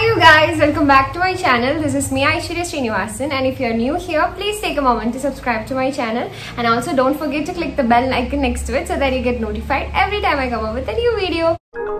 you guys, welcome back to my channel. This is me Aishwarya Srinivasan and if you're new here, please take a moment to subscribe to my channel and also don't forget to click the bell icon next to it so that you get notified every time I come up with a new video.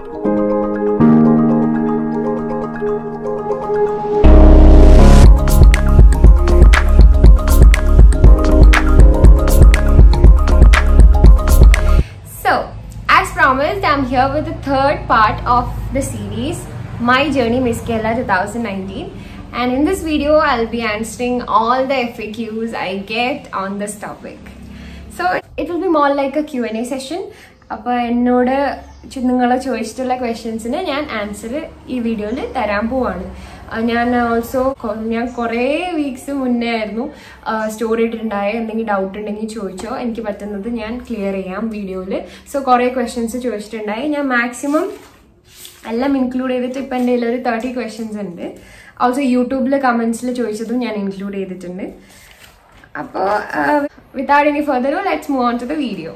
So, as promised, I'm here with the third part of the series, My Journey Miss Kerala 2019. And in this video, I'll be answering all the FAQs I get on this topic. So, it will be more like a Q&A session. അപ്പോൾ എന്നോട് നിങ്ങൾ ചോദിച്ചിട്ടുള്ള ക്വസ്റ്റ്യൻസിന് ഞാൻ answer ഈ വീഡിയോയിൽ തരാൻ പോവാണ് ആ, ഞാൻ ഓൾസോ ഞാൻ കുറേ വീക്സ് മുന്നേ ആയിരുന്നു സ്റ്റോറി ഇട്ടിട്ടുണ്ടായ എന്തെങ്കിലും ഡൗട്ട് ഉണ്ടെങ്കിൽ ചോദിച്ചോ എനിക്ക് പറ്റുന്നത് ഞാൻ ക്ലിയർ ചെയ്യാം വീഡിയോയിൽ സോ കുറേ ക്വസ്റ്റ്യൻസ് ചോദിച്ചിട്ടുണ്ടായി ഞാൻ മാക്സിമം എല്ലാം ഇൻക്ലൂഡ് ചെയ്തിട്ട് ഇപ്പം എൻ്റെ കയ്യിൽ ഒരു തേർട്ടി ക്വസ്റ്റ്യൻസ് ഉണ്ട് ഓൾസോ യൂട്യൂബിൽ കമൻസിൽ ചോദിച്ചതും ഞാൻ ഇൻക്ലൂഡ് ചെയ്തിട്ടുണ്ട് അപ്പോൾ without any further let's move on to the video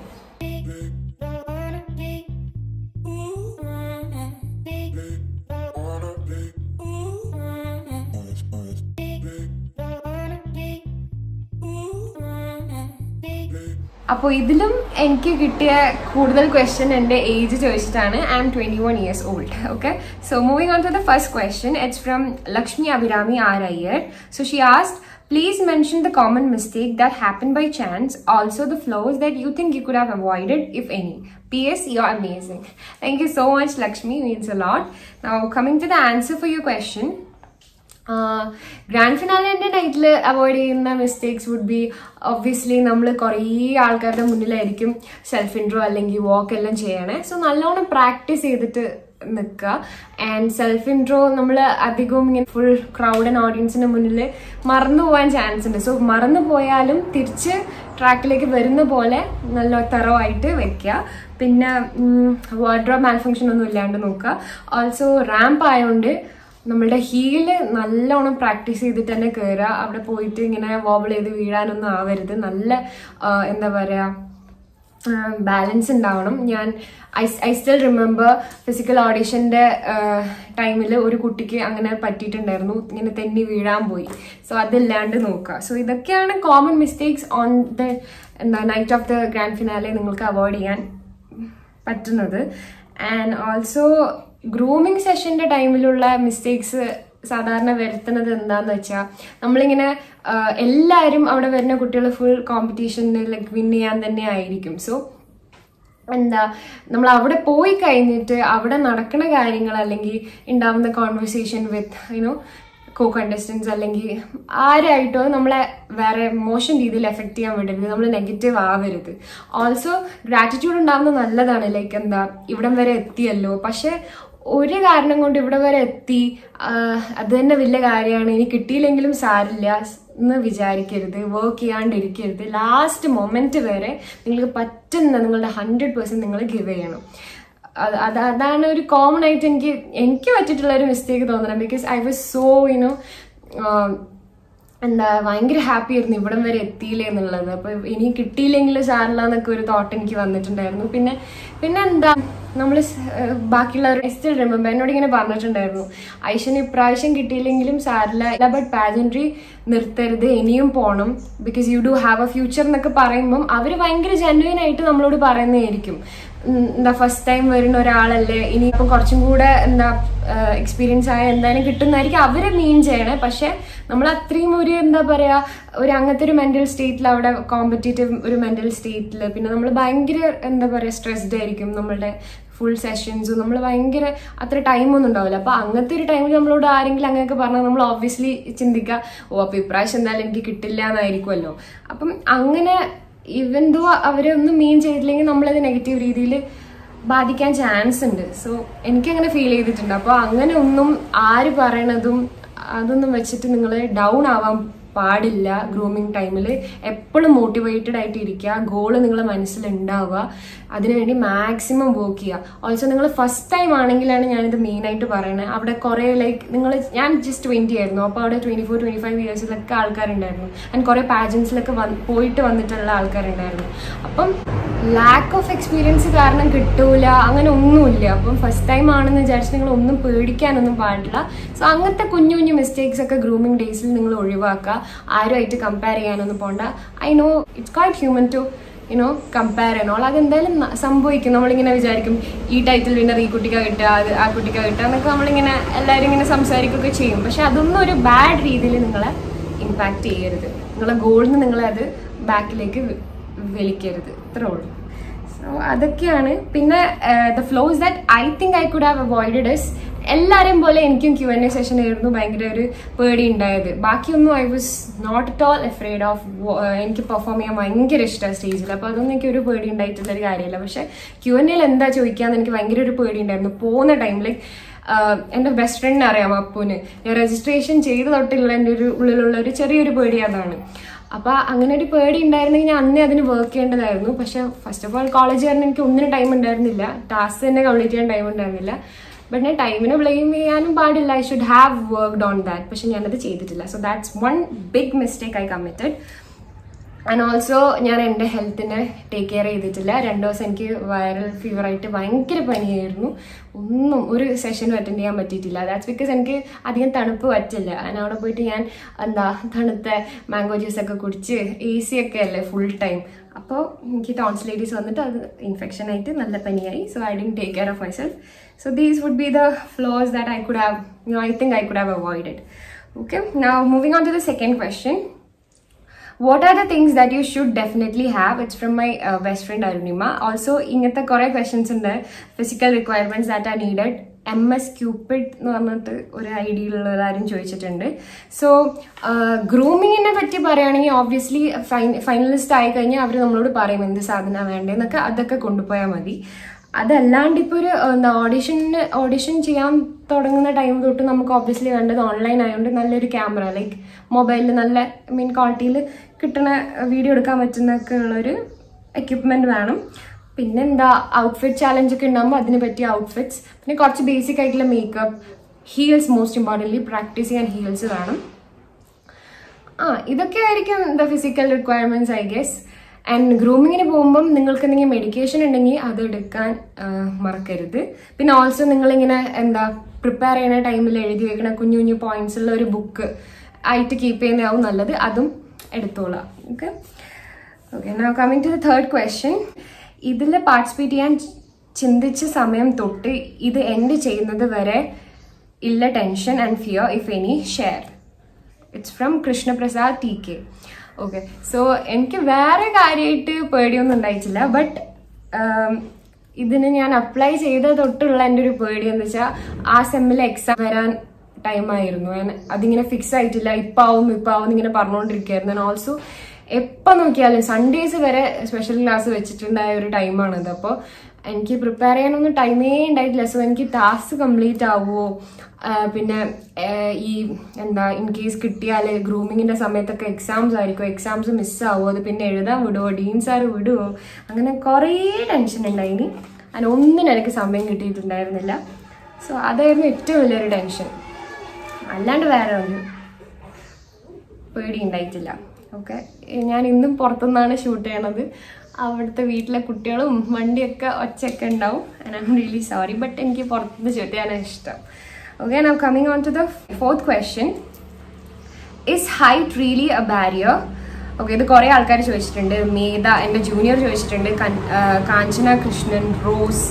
അപ്പോൾ ഇതിലും എനിക്ക് കിട്ടിയ കൂടുതൽ ക്വസ്റ്റ്യൻ എൻ്റെ ഏജ് ചോദിച്ചിട്ടാണ് I am twenty one years old okay so moving on to the first question it's from Lakshmi Abhirami R Iyer so she asked Please mention the common mistake that happened by chance, also the flaws that you think you could have avoided, if any. P.S. You're amazing. Thank you so much, Lakshmi. Means a lot. Now, coming to the answer for your question. Grand ഫിനാലിന്റെ നൈറ്റിൽ avoid ചെയ്യുന്ന mistakes would be obviously നമ്മൾ കുറേ ആൾക്കാരുടെ മുന്നിലായിരിക്കും self intro അല്ലെങ്കിൽ വാക്ക് എല്ലാം ചെയ്യണേ so നല്ലോണം പ്രാക്ടീസ് ചെയ്തിട്ട് നിൽക്കുക ആൻഡ് സെൽഫ് ഇൻട്രോ നമ്മൾ അധികവും ഇങ്ങനെ ഫുൾ ക്രൗഡ് ആൻഡ് ഓഡിയൻസിന്റെ മുന്നിൽ മറന്നു പോകാൻ ചാൻസ് ഉണ്ട് സോ മറന്നു പോയാലും തിരിച്ച് ട്രാക്കിലേക്ക് വരുന്ന പോലെ നല്ല തറവായിട്ട് വെക്കുക പിന്നെ വാർഡ്രോബ് മാൽഫങ്ഷൻ ഒന്നും ഇല്ലാണ്ട് നോക്കുക ഓൾസോ റാമ്പ് ആയതുകൊണ്ട് നമ്മളുടെ ഹീല് നല്ലോണം പ്രാക്ടീസ് ചെയ്തിട്ട് തന്നെ കയറുക അവിടെ പോയിട്ട് ഇങ്ങനെ വോബിൾ ചെയ്ത് വീഴാനൊന്നും ആവരുത് നല്ല ആ, എന്താ പറയുക ബാലൻസ് ഉണ്ടാവണം ഞാൻ I I still remember physical ഓഡിഷന്റെ ടൈമിൽ ഒരു കുട്ടിക്ക് അങ്ങനെ പറ്റിയിട്ടുണ്ടായിരുന്നു ഇങ്ങനെ തെന്നി വീഴാൻ പോയി സോ അതില്ലാണ്ട് നോക്കുക സോ ഇതൊക്കെയാണ് കോമൺ മിസ്റ്റേക്സ് ഓൺ ദ എന്താ night of the grand finale നിങ്ങൾക്ക് അവോയ്ഡ് ചെയ്യാൻ പറ്റുന്നത് ആൻഡ് ഓൾസോ ഗ്രൂമിങ് സെഷന്റെ ടൈമിലുള്ള മിസ്റ്റേക്സ് സാധാരണ വരുത്തുന്നത് എന്താന്ന് വെച്ചാൽ നമ്മളിങ്ങനെ ആ, എല്ലാവരും അവിടെ വരുന്ന കുട്ടികൾ ഫുൾ കോമ്പറ്റീഷനിൽ ലൈക്ക് വിൻ ചെയ്യാൻ തന്നെ ആയിരിക്കും സോ എന്താ നമ്മൾ അവിടെ പോയി കഴിഞ്ഞിട്ട് അവിടെ നടക്കുന്ന കാര്യങ്ങൾ അല്ലെങ്കിൽ ഉണ്ടാവുന്ന conversation with you know co contestants അല്ലെങ്കിൽ ആരായിട്ടോ നമ്മളെ വേറെ മോശം രീതിയിൽ എഫക്റ്റ് ചെയ്യാൻ വിടരുത് നമ്മൾ നെഗറ്റീവ് ആവരുത് ഓൾസോ ഗ്രാറ്റിറ്റ്യൂഡ് ഉണ്ടാവുന്നത് നല്ലതാണ് ലൈക്ക് എന്താ ഇവിടം വരെ എത്തിയല്ലോ പക്ഷെ ഒരു കാരണം കൊണ്ട് ഇവിടെ വരെ എത്തി ആഹ് അത് തന്നെ വലിയ കാര്യമാണ് ഇനി കിട്ടിയില്ലെങ്കിലും സാരില്ല എന്ന് വിചാരിക്കരുത് വർക്ക് ചെയ്യാണ്ടിരിക്കരുത് ലാസ്റ്റ് മൊമെന്റ് വരെ നിങ്ങൾക്ക് പറ്റുന്ന നിങ്ങളുടെ ഹൺഡ്രഡ് പെർസെന്റ് നിങ്ങൾ ഗിവ് ചെയ്യണം അത് അത് അതാണ് ഒരു കോമൺ ആയിട്ട് എനിക്ക് എനിക്ക് പറ്റിയിട്ടുള്ള ഒരു മിസ്റ്റേക്ക് തോന്നണം because I was so you know എന്താ ഭയങ്കര ഹാപ്പി ആയിരുന്നു ഇവിടം വരെ എത്തിയില്ലേ എന്നുള്ളത് അപ്പൊ ഇനി കിട്ടിയില്ലെങ്കിൽ സാറില്ല എന്നൊക്കെ ഒരു തോട്ട് എനിക്ക് വന്നിട്ടുണ്ടായിരുന്നു പിന്നെ പിന്നെ എന്താ നമ്മൾ ബാക്കിയുള്ളവർ സ്റ്റിൽ റിമെമ്പർ എന്നോട് ഇങ്ങനെ പറഞ്ഞിട്ടുണ്ടായിരുന്നു ഐഷന് ഇപ്രാവശ്യം കിട്ടിയില്ലെങ്കിലും സാറില്ല ബട്ട് പാജൻട്രി നിർത്തരുത് ഇനിയും പോണം because you do have a future എന്നൊക്കെ പറയുമ്പം അവർ ഭയങ്കര ജെന്യുവൻ ആയിട്ട് നമ്മളോട് പറയുന്നതായിരിക്കും ഉം, എന്താ ഫസ്റ്റ് ടൈം വരുന്ന ഒരാളല്ലേ ഇനി ഇപ്പം കുറച്ചും കൂടെ എന്താ എക്സ്പീരിയൻസ് ആയ എന്തായാലും കിട്ടുന്നതായിരിക്കും അവരെ മീൻ ചെയ്യണേ പക്ഷെ നമ്മൾ അത്രയും ഒരു എന്താ പറയാ ഒരു അങ്ങനത്തെ ഒരു മെന്റൽ സ്റ്റേറ്റിൽ അവിടെ കോമ്പറ്റേറ്റീവ് ഒരു മെന്റൽ സ്റ്റേറ്റിൽ പിന്നെ നമ്മൾ ഭയങ്കര എന്താ പറയാ സ്ട്രെസ്ഡ് ആയിരിക്കും നമ്മളുടെ ഫുൾ സെഷൻസും നമ്മൾ ഭയങ്കര അത്ര ടൈമൊന്നും ഉണ്ടാവില്ല അപ്പൊ അങ്ങനത്തെ ഒരു ടൈമിൽ നമ്മളോട് ആരെങ്കിലും അങ്ങനെയൊക്കെ പറഞ്ഞാൽ നമ്മൾ ഓബ്വിയസ്ലി ചിന്തിക്കുക ഓ അപ്പൊ ഇപ്രാവശ്യം എന്തായാലും എനിക്ക് കിട്ടില്ല എന്നായിരിക്കുമല്ലോ അപ്പം അങ്ങനെ ഇവൻ ദോ അവരെ ഒന്നും മീൻ ചെയ്തില്ലെങ്കിൽ നമ്മളത് നെഗറ്റീവ് രീതിയിൽ ബാധിക്കാൻ ചാൻസ് ഉണ്ട് സോ എനിക്കങ്ങനെ ഫീൽ ചെയ്തിട്ടുണ്ട് അപ്പോൾ അങ്ങനെ ഒന്നും ആര് പറയണതും അതൊന്നും വെച്ചിട്ട് നിങ്ങൾ ഡൗൺ ആവാൻ പാടില്ല ഗ്രൂമിങ് ടൈമിൽ എപ്പോഴും മോട്ടിവേറ്റഡ് ആയിട്ട് ഇരിക്കുക ഗോള് നിങ്ങളെ മനസ്സിലുണ്ടാവുക അതിനുവേണ്ടി മാക്സിമം വർക്ക് ചെയ്യുക ഓൾസോ നിങ്ങൾ ഫസ്റ്റ് ടൈം ആണെങ്കിലാണ് ഞാനിത് മെയിനായിട്ട് പറയുന്നത് അവിടെ കുറേ ലൈക്ക് നിങ്ങൾ ഞാൻ ജസ്റ്റ് ട്വൻറ്റി ആയിരുന്നു അപ്പോൾ അവിടെ ട്വൻറ്റി ഫോർ ട്വൻറ്റി ഫൈവ് ഇയേഴ്സിലൊക്കെ ആൾക്കാരുണ്ടായിരുന്നു ആൻഡ് കുറേ പാജൻസിലൊക്കെ വന്ന് പോയിട്ട് വന്നിട്ടുള്ള ആൾക്കാരുണ്ടായിരുന്നു അപ്പം ലാക്ക് ഓഫ് എക്സ്പീരിയൻസ് കാരണം കിട്ടൂല അങ്ങനെ ഒന്നുമില്ല അപ്പം ഫസ്റ്റ് ടൈം ആണെന്ന് വിചാരിച്ച് നിങ്ങൾ ഒന്നും പേടിക്കാനൊന്നും പാടില്ല സോ അങ്ങനത്തെ കുഞ്ഞു കുഞ്ഞു മിസ്റ്റേക്സ് ഒക്കെ ഗ്രൂമിങ് ഡേയ്സിൽ നിങ്ങൾ ഒഴിവാക്കുക ആരുമായിട്ട് കമ്പയർ ചെയ്യാനൊന്നും പോണ്ട I know it's quite human to you know compare ചെയ്യണോൾ അതെന്തായാലും ന- സംഭവിക്കും നമ്മളിങ്ങനെ വിചാരിക്കും ഈ ടൈറ്റിൽ വിന്നർ ഈ കുട്ടിക്ക് കിട്ടുക അത് ആ കുട്ടിക്ക് കിട്ടുക എന്നൊക്കെ നമ്മളിങ്ങനെ എല്ലാവരും ഇങ്ങനെ സംസാരിക്കുകയൊക്കെ ചെയ്യും പക്ഷെ അതൊന്നും ഒരു ബാഡ് രീതിയിൽ നിങ്ങളെ ഇമ്പാക്റ്റ് ചെയ്യരുത് നിങ്ങളെ ഗോളിന് നിങ്ങളെ അത് ബാക്കിലേക്ക് വലിക്കരുത് ഇത്രേ ഉള്ളൂ സോ അതൊക്കെയാണ് പിന്നെ the flaws that I think I could have avoided is എല്ലാവരെയും പോലെ എനിക്കും ക്യു എൻ എ സെഷൻ ആയിരുന്നു ഭയങ്കര ഒരു പേടി ഉണ്ടായത് ബാക്കിയൊന്നും I was not at all afraid of എനിക്ക് പെർഫോം ചെയ്യാൻ ഭയങ്കര ഇഷ്ടമാണ് സ്റ്റേജിൽ അപ്പോൾ അതൊന്നും എനിക്ക് ഒരു പേടി ഉണ്ടായിട്ടുള്ള ഒരു കാര്യമില്ല പക്ഷേ ക്യു എൻ എയിൽ എന്താ ചോദിക്കാന്ന് എനിക്ക് ഭയങ്കര ഒരു പേടി ഉണ്ടായിരുന്നു പോകുന്ന ടൈമിൽ എൻ്റെ ബെസ്റ്റ് ഫ്രണ്ടിനെ അറിയാം അപ്പുവിന് ഞാൻ രജിസ്ട്രേഷൻ ചെയ്ത് തൊട്ടുള്ള എൻ്റെ ഒരു ഉള്ളിലുള്ള ഒരു ചെറിയൊരു പേടി അതാണ് അപ്പൊ അങ്ങനെ ഒരു പേടി ഉണ്ടായിരുന്നെങ്കിൽ ഞാൻ അന്നേ അതിന് വർക്ക് ചെയ്യേണ്ടതായിരുന്നു പക്ഷെ ഫസ്റ്റ് ഓഫ് ഓൾ കോളേജ് കാരണം എനിക്ക് ഒന്നിനും ടൈം ഉണ്ടായിരുന്നില്ല ടാസ്ക് തന്നെ കംപ്ലീറ്റ് ചെയ്യാൻ ടൈം ഉണ്ടായിരുന്നില്ല ബട്ട് ഞാൻ ടൈമിനെ ബ്ലെയിം ചെയ്യാനും പാടില്ല I should have worked on that പക്ഷെ ഞാനത് ചെയ്തിട്ടില്ല so that's one big mistake I committed and also ഞാൻ എൻ്റെ ഹെൽത്തിനെ ടേക്ക് കെയർ ചെയ്തിട്ടില്ല രണ്ട് ദിവസം എനിക്ക് വൈറൽ ഫീവറായിട്ട് ഭയങ്കര പനിയായിരുന്നു ഒന്നും ഒരു സെഷനും അറ്റൻഡ് ചെയ്യാൻ പറ്റിയിട്ടില്ല ദാറ്റ്സ് ബിക്കോസ് എനിക്ക് അധികം തണുപ്പ് പറ്റില്ല ഞാൻ അവിടെ പോയിട്ട് ഞാൻ എന്താ തണുത്ത മാംഗോ ജ്യൂസ് ഒക്കെ കുടിച്ച് എ സി ഒക്കെ അല്ലേ ഫുൾ ടൈം അപ്പോൾ എനിക്ക് ടോൺസിലൈറ്റീസ് വന്നിട്ട് അത് ഇൻഫെക്ഷൻ ആയിട്ട് നല്ല പനിയായി so I didn't take care of myself so these would be the flaws that I could have I think I could have avoided okay now moving on to the second question what are the things that you should definitely have it's from my best friend Arunima also ഇങ്ങനത്തെ കുറേ questions ഉണ്ട് physical requirements that are needed M S Cupid എന്ന് പറഞ്ഞിട്ട് ഒരു ഐഡിയയിലുള്ളവരാരും ചോദിച്ചിട്ടുണ്ട് so ഗ്രൂമിങ്ങിനെ പറ്റി പറയുകയാണെങ്കിൽ obviously finalist ആയി കഴിഞ്ഞാൽ അവർ നമ്മളോട് പറയും എന്ത് സാധനമാണ് വേണ്ടതെന്നൊക്കെ അതൊക്കെ കൊണ്ടുപോയാൽ മതി അതല്ലാണ്ട് ഇപ്പോൾ ഒരു എന്താ ഓഡിഷന് ഓഡിഷൻ ചെയ്യാൻ തുടങ്ങുന്ന ടൈം തൊട്ട് നമുക്ക് ഓബ്വിയസ്ലി വേണ്ടത് ഓൺലൈൻ ആയതുകൊണ്ട് നല്ലൊരു ക്യാമറ ലൈക്ക് മൊബൈലിൽ നല്ല മീൻ ക്വാളിറ്റിയിൽ കിട്ടുന്ന വീഡിയോ എടുക്കാൻ പറ്റുന്നൊക്കെ ഉള്ളൊരു എക്യുപ്മെന്റ് വേണം പിന്നെന്താ ഔട്ട്ഫിറ്റ് ചാലഞ്ച് ഒക്കെ ഉണ്ടാകുമ്പോൾ അതിന് പറ്റിയ ഔട്ട്ഫിറ്റ്സ് പിന്നെ കുറച്ച് ബേസിക് ആയിട്ടുള്ള makeup heels most importantly practice ചെയ്യാൻ ഹീൽസ് വേണം ആ ഇതൊക്കെ ആയിരിക്കും the physical requirements I guess and ഗ്രൂമിങ്ങിന് പോകുമ്പം നിങ്ങൾക്ക് എന്തെങ്കിലും മെഡിക്കേഷൻ ഉണ്ടെങ്കിൽ അത് എടുക്കാൻ ആ, മറക്കരുത് പിന്നെ ഓൾസോ നിങ്ങളിങ്ങനെ എന്താ പ്രിപ്പയർ ചെയ്യുന്ന ടൈമിൽ എഴുതി വെക്കണ കുഞ്ഞു കുഞ്ഞു പോയിന്റ്സ് ഉള്ള ഒരു ബുക്ക് ആയിട്ട് കീപ്പ് ചെയ്യുന്നതാവും നല്ലത് അതും എടുത്തോളാം okay okay now coming to the third question ഇതിൽ പാർട്ടിസിപ്പേറ്റ് ചെയ്യാൻ ചിന്തിച്ച സമയം തൊട്ട് ഇത് എൻഡ് ചെയ്യുന്നത് വരെ ഇല്ല tension and fear if any share it's from Krishnaprasad T K okay so എനിക്ക് വേറെ കാര്യമായിട്ട് പേടിയൊന്നും ഉണ്ടായിട്ടില്ല ബട്ട് ഇതിന് ഞാൻ അപ്ലൈ ചെയ്ത തൊട്ടുള്ള എൻ്റെ ഒരു പേടി എന്ന് വെച്ചാൽ ആ സെമ്മിൽ എക്സാം വരാൻ ടൈം ആയിരുന്നു ഞാൻ അതിങ്ങനെ ഫിക്സ് ആയിട്ടില്ല ഇപ്പാവും ഇപ്പാവും ഇങ്ങനെ പറഞ്ഞുകൊണ്ടിരിക്കുകയായിരുന്നു ആൻഡ് ഓൾസോ എപ്പോൾ നോക്കിയാലും സൺഡേസ് വരെ സ്പെഷ്യൽ ക്ലാസ് വെച്ചിട്ടുണ്ടായ ഒരു ടൈമാണിത് അപ്പോൾ എനിക്ക് പ്രിപ്പയർ ചെയ്യാനൊന്നും ടൈമേ ഉണ്ടായിട്ടില്ല സോ എനിക്ക് ടാസ്ക് കംപ്ലീറ്റ് ആവുമോ ആഹ് പിന്നെ ആഹ് ഈ എന്താ ഇൻ കേസ് കിട്ടിയാൽ ഗ്രൂമിങ്ങിന്റെ സമയത്തൊക്കെ എക്സാംസ് ആയിരിക്കും എക്സാംസ് മിസ്സാവോ അത് പിന്നെ എഴുതാൻ വിടുവോ ഡീൻ സാർ വിടുവോ അങ്ങനെ കുറേ ടെൻഷൻ ഉണ്ടായിനി അതിന് ഒന്നിനും എനിക്ക് സമയം കിട്ടിയിട്ടുണ്ടായിരുന്നില്ല സോ അതായിരുന്നു ഏറ്റവും വലിയൊരു ടെൻഷൻ അല്ലാണ്ട് വേറെ ഒന്നും പേടി ഉണ്ടായിട്ടില്ല ഓക്കെ ഞാൻ ഇന്നും പുറത്തുനിന്നാണ് ഷൂട്ട് ചെയ്യണത് അവിടുത്തെ വീട്ടിലെ കുട്ടികളും വണ്ടിയൊക്കെ ഒച്ചയൊക്കെ ഉണ്ടാവും and I'm really sorry but എനിക്ക് പുറത്തുനിന്ന് ഷൂട്ട് ചെയ്യാനാണ് ഇഷ്ടം okay now coming on to the fourth question is height really a barrier okay ഇത് കുറേ ആൾക്കാർ ചോദിച്ചിട്ടുണ്ട് മേധ എൻ്റെ ജൂനിയർ ചോദിച്ചിട്ടുണ്ട് കൻ- ആ, കാഞ്ചന കൃഷ്ണൻ റോസ്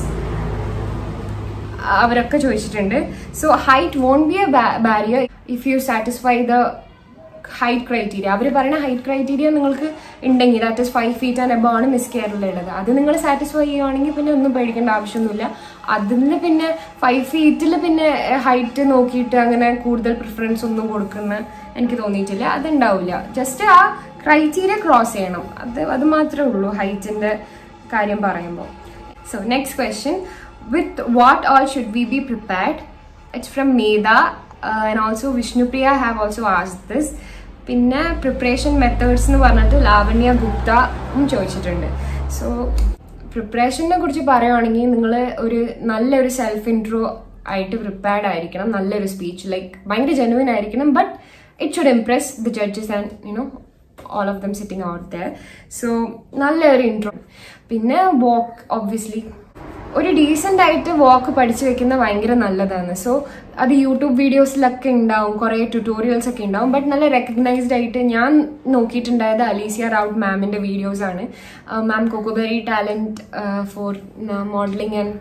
അവരൊക്കെ ചോദിച്ചിട്ടുണ്ട് so height won't be a barrier if you satisfy the height criteria അവർ പറയുന്ന ഹൈറ്റ് ക്രൈറ്റീരിയ നിങ്ങൾക്ക് ഉണ്ടെങ്കിൽ that is five feet and above ആണ് മിസ് കേരളയുള്ളത് അത് നിങ്ങൾ സാറ്റിസ്ഫൈ ചെയ്യുവാണെങ്കിൽ പിന്നെ ഒന്നും പേടിക്കേണ്ട ആവശ്യമൊന്നുമില്ല അതിന് പിന്നെ ഫൈവ് ഫീറ്റിൽ പിന്നെ ഹൈറ്റ് നോക്കിയിട്ട് അങ്ങനെ കൂടുതൽ പ്രിഫറൻസ് ഒന്നും കൊടുക്കുന്ന എനിക്ക് തോന്നിയിട്ടില്ല അതുണ്ടാവില്ല ജസ്റ്റ് ആ ക്രൈറ്റീരിയ ക്രോസ് ചെയ്യണം അത് അത് മാത്രമേ ഉള്ളൂ ഹൈറ്റിന്റെ കാര്യം പറയുമ്പോൾ So next question, with what all should we be prepared? It's from Medha uh, and also Vishnupriya have also asked this. പിന്നെ പ്രിപ്പറേഷൻ മെത്തേഡ്സ് എന്ന് പറഞ്ഞിട്ട് ലാവണ്യ ഗുപ്തയും ചോദിച്ചിട്ടുണ്ട് സോ പ്രിപ്പറേഷനെ കുറിച്ച് പറയുവാണെങ്കിൽ നിങ്ങൾ ഒരു നല്ലൊരു സെൽഫ് ഇൻട്രോ ആയിട്ട് പ്രിപ്പയർഡ് ആയിരിക്കണം നല്ലൊരു സ്പീച്ച് ലൈക്ക് ഭയങ്കര ജെനുവിൻ ആയിരിക്കണം but it should impress the judges and you know all of them sitting out there so നല്ലൊരു ഇൻട്രോ പിന്നെ വാക്ക് ഒബ്വിയസ്ലി ഒരു ഡീസെന്റ് ആയിട്ട് വാക്ക് പഠിച്ചു വെക്കുന്നത് ഭയങ്കര നല്ലതാണ് സോ അത് യൂട്യൂബ് വീഡിയോസിലൊക്കെ ഉണ്ടാവും കുറേ ട്യൂട്ടോറിയൽസ് ഒക്കെ ഉണ്ടാവും ബട്ട് നല്ല റെക്കഗ്നൈസ്ഡ് ആയിട്ട് ഞാൻ നോക്കിയിട്ടുണ്ടായത് അലീസിയ റൗട്ട് മാമിന്റെ വീഡിയോസ് ആണ് ma'am Cocoberry talent for modeling and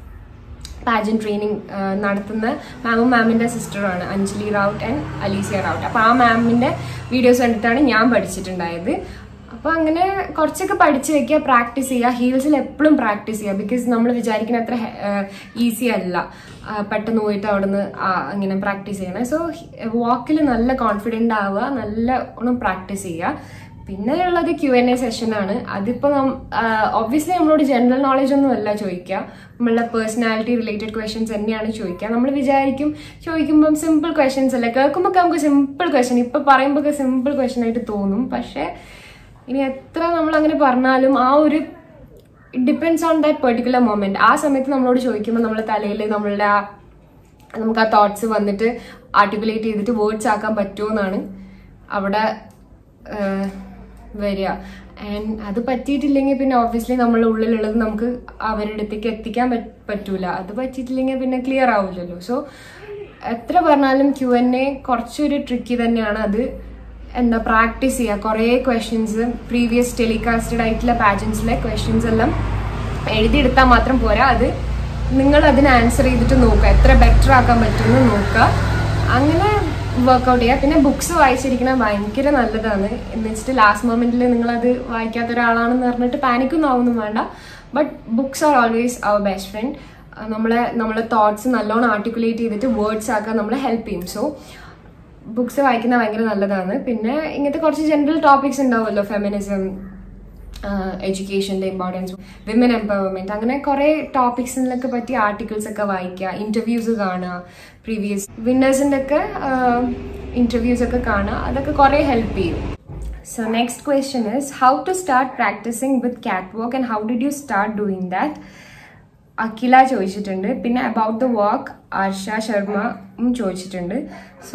pageant training നടത്തുന്ന മാമും മാമിന്റെ സിസ്റ്ററാണ് അഞ്ജലി റൗട്ട് ആൻഡ് അലീസിയ റൗട്ട് അപ്പൊ ആ മാമിന്റെ വീഡിയോസ് കണ്ടിട്ടാണ് ഞാൻ പഠിച്ചിട്ടുണ്ടായത് അപ്പൊ അങ്ങനെ കുറച്ചൊക്കെ പഠിച്ചു വെക്കുക പ്രാക്ടീസ് ചെയ്യുക ഹീൽസിൽ എപ്പോഴും പ്രാക്ടീസ് ചെയ്യുക ബിക്കോസ് നമ്മൾ വിചാരിക്കുന്ന അത്ര ഈസി അല്ല ആ, പെട്ടെന്ന് പോയിട്ട് അവിടുന്ന് ആ, ഇങ്ങനെ പ്രാക്ടീസ് ചെയ്യണം സോ വാക്കിൽ നല്ല കോൺഫിഡൻ്റ് ആവുക നല്ല ഒന്ന് പ്രാക്ടീസ് ചെയ്യുക പിന്നെ ഉള്ളത് ക്യു എൻ എ സെഷൻ ആണ് അതിപ്പോ ഒബ്വിയസ്ലി നമ്മളോട് ജനറൽ നോളജ് ഒന്നും അല്ല ചോദിക്കുക നമ്മളുടെ പേഴ്സണാലിറ്റി റിലേറ്റഡ് ക്വസ്റ്റ്യൻസ് തന്നെയാണ് ചോദിക്കുക നമ്മൾ വിചാരിക്കും ചോദിക്കുമ്പം സിമ്പിൾ ക്വസ്റ്റ്യൻസ് അല്ലേ കേൾക്കുമ്പോൾ നമുക്ക് സിമ്പിൾ ക്വസ്റ്റ്യൻ ഇപ്പൊ പറയുമ്പോൾ സിമ്പിൾ ക്വസ്റ്റ്യൻ ആയിട്ട് തോന്നും പക്ഷെ ഇനി എത്ര നമ്മൾ അങ്ങനെ പറഞ്ഞാലും ആ ഒരു it depends on that particular moment ആ സമയത്ത് നമ്മളോട് ചോദിക്കുമ്പോൾ നമ്മുടെ തലയിൽ നമ്മളുടെ ആ നമുക്ക് ആ തോട്ട്സ് വന്നിട്ട് ആർട്ടിക്കുലേറ്റ് ചെയ്തിട്ട് വേർഡ്സ് ആക്കാൻ പറ്റുമോ എന്നാണ് അവിടെ ആഹ്, വരിക ആൻഡ് അത് പറ്റിയിട്ടില്ലെങ്കിൽ പിന്നെ ഓബ്വിയസ്ലി നമ്മളുടെ ഉള്ളിലുള്ളത് നമുക്ക് അവരുടെ അടുത്തേക്ക് എത്തിക്കാൻ പറ്റ്- പറ്റൂല അത് പറ്റിയിട്ടില്ലെങ്കിൽ പിന്നെ ക്ലിയർ ആവില്ലല്ലോ സോ എത്ര പറഞ്ഞാലും ക്യു എൻ എ കുറച്ചൊരു ട്രിക്കി തന്നെയാണ് അത് എന്താ പ്രാക്ടീസ് ചെയ്യുക കുറേ ക്വസ്റ്റ്യൻസ് പ്രീവിയസ് ടെലികാസ്റ്റഡ് ആയിട്ടുള്ള പാജൻസിലെ ക്വസ്റ്റ്യൻസ് എല്ലാം എഴുതിയെടുത്താൽ മാത്രം പോരാ അത് നിങ്ങൾ അതിന് ആൻസർ ചെയ്തിട്ട് നോക്കുക എത്ര ബെറ്റർ ആക്കാൻ പറ്റുമെന്ന് നോക്കുക അങ്ങനെ വർക്കൗട്ട് ചെയ്യുക പിന്നെ ബുക്സ് വായിച്ചിരിക്കണം ഭയങ്കര നല്ലതാണ് എന്ന് വെച്ചിട്ട് ലാസ്റ്റ് മൊമെന്റിൽ നിങ്ങളത് വായിക്കാത്ത ഒരാളാണെന്ന് പറഞ്ഞിട്ട് പാനിക്കൊന്നും ആവുന്നും വേണ്ട but books are always our best friend നമ്മളെ നമ്മളെ തോട്ട്സ് നല്ലോണം ആർട്ടിക്കുലേറ്റ് ചെയ്തിട്ട് വേർഡ്സ് ആക്കാൻ നമ്മളെ ഹെൽപ്പ് ചെയ്യും സോ ബുക്സ് വായിക്കുന്നത് ഭയങ്കര നല്ലതാണ് പിന്നെ ഇങ്ങനത്തെ കുറച്ച് ജനറൽ ടോപ്പിക്സ് ഉണ്ടാവുമല്ലോ ഫെമിനിസം എഡ്യൂക്കേഷൻ്റെ ഇമ്പോർട്ടൻസ് വിമൻ എംപവർമെന്റ് അങ്ങനെ കുറേ ടോപ്പിക്സിനൊക്കെ പറ്റി ആർട്ടിക്കിൾസ് ഒക്കെ വായിക്കുക ഇന്റർവ്യൂസ് കാണുക പ്രീവിയസ് വിന്നേഴ്സിൻ്റെ ഒക്കെ ഇന്റർവ്യൂസ് ഒക്കെ കാണുക അതൊക്കെ കുറേ ഹെൽപ്പ് ചെയ്യും so next question is how to start practising with catwalk and how did you start doing that Akhila ചോദിച്ചിട്ടുണ്ട് പിന്നെ about the walk Arsha Sharma ചോദിച്ചിട്ടുണ്ട് സോ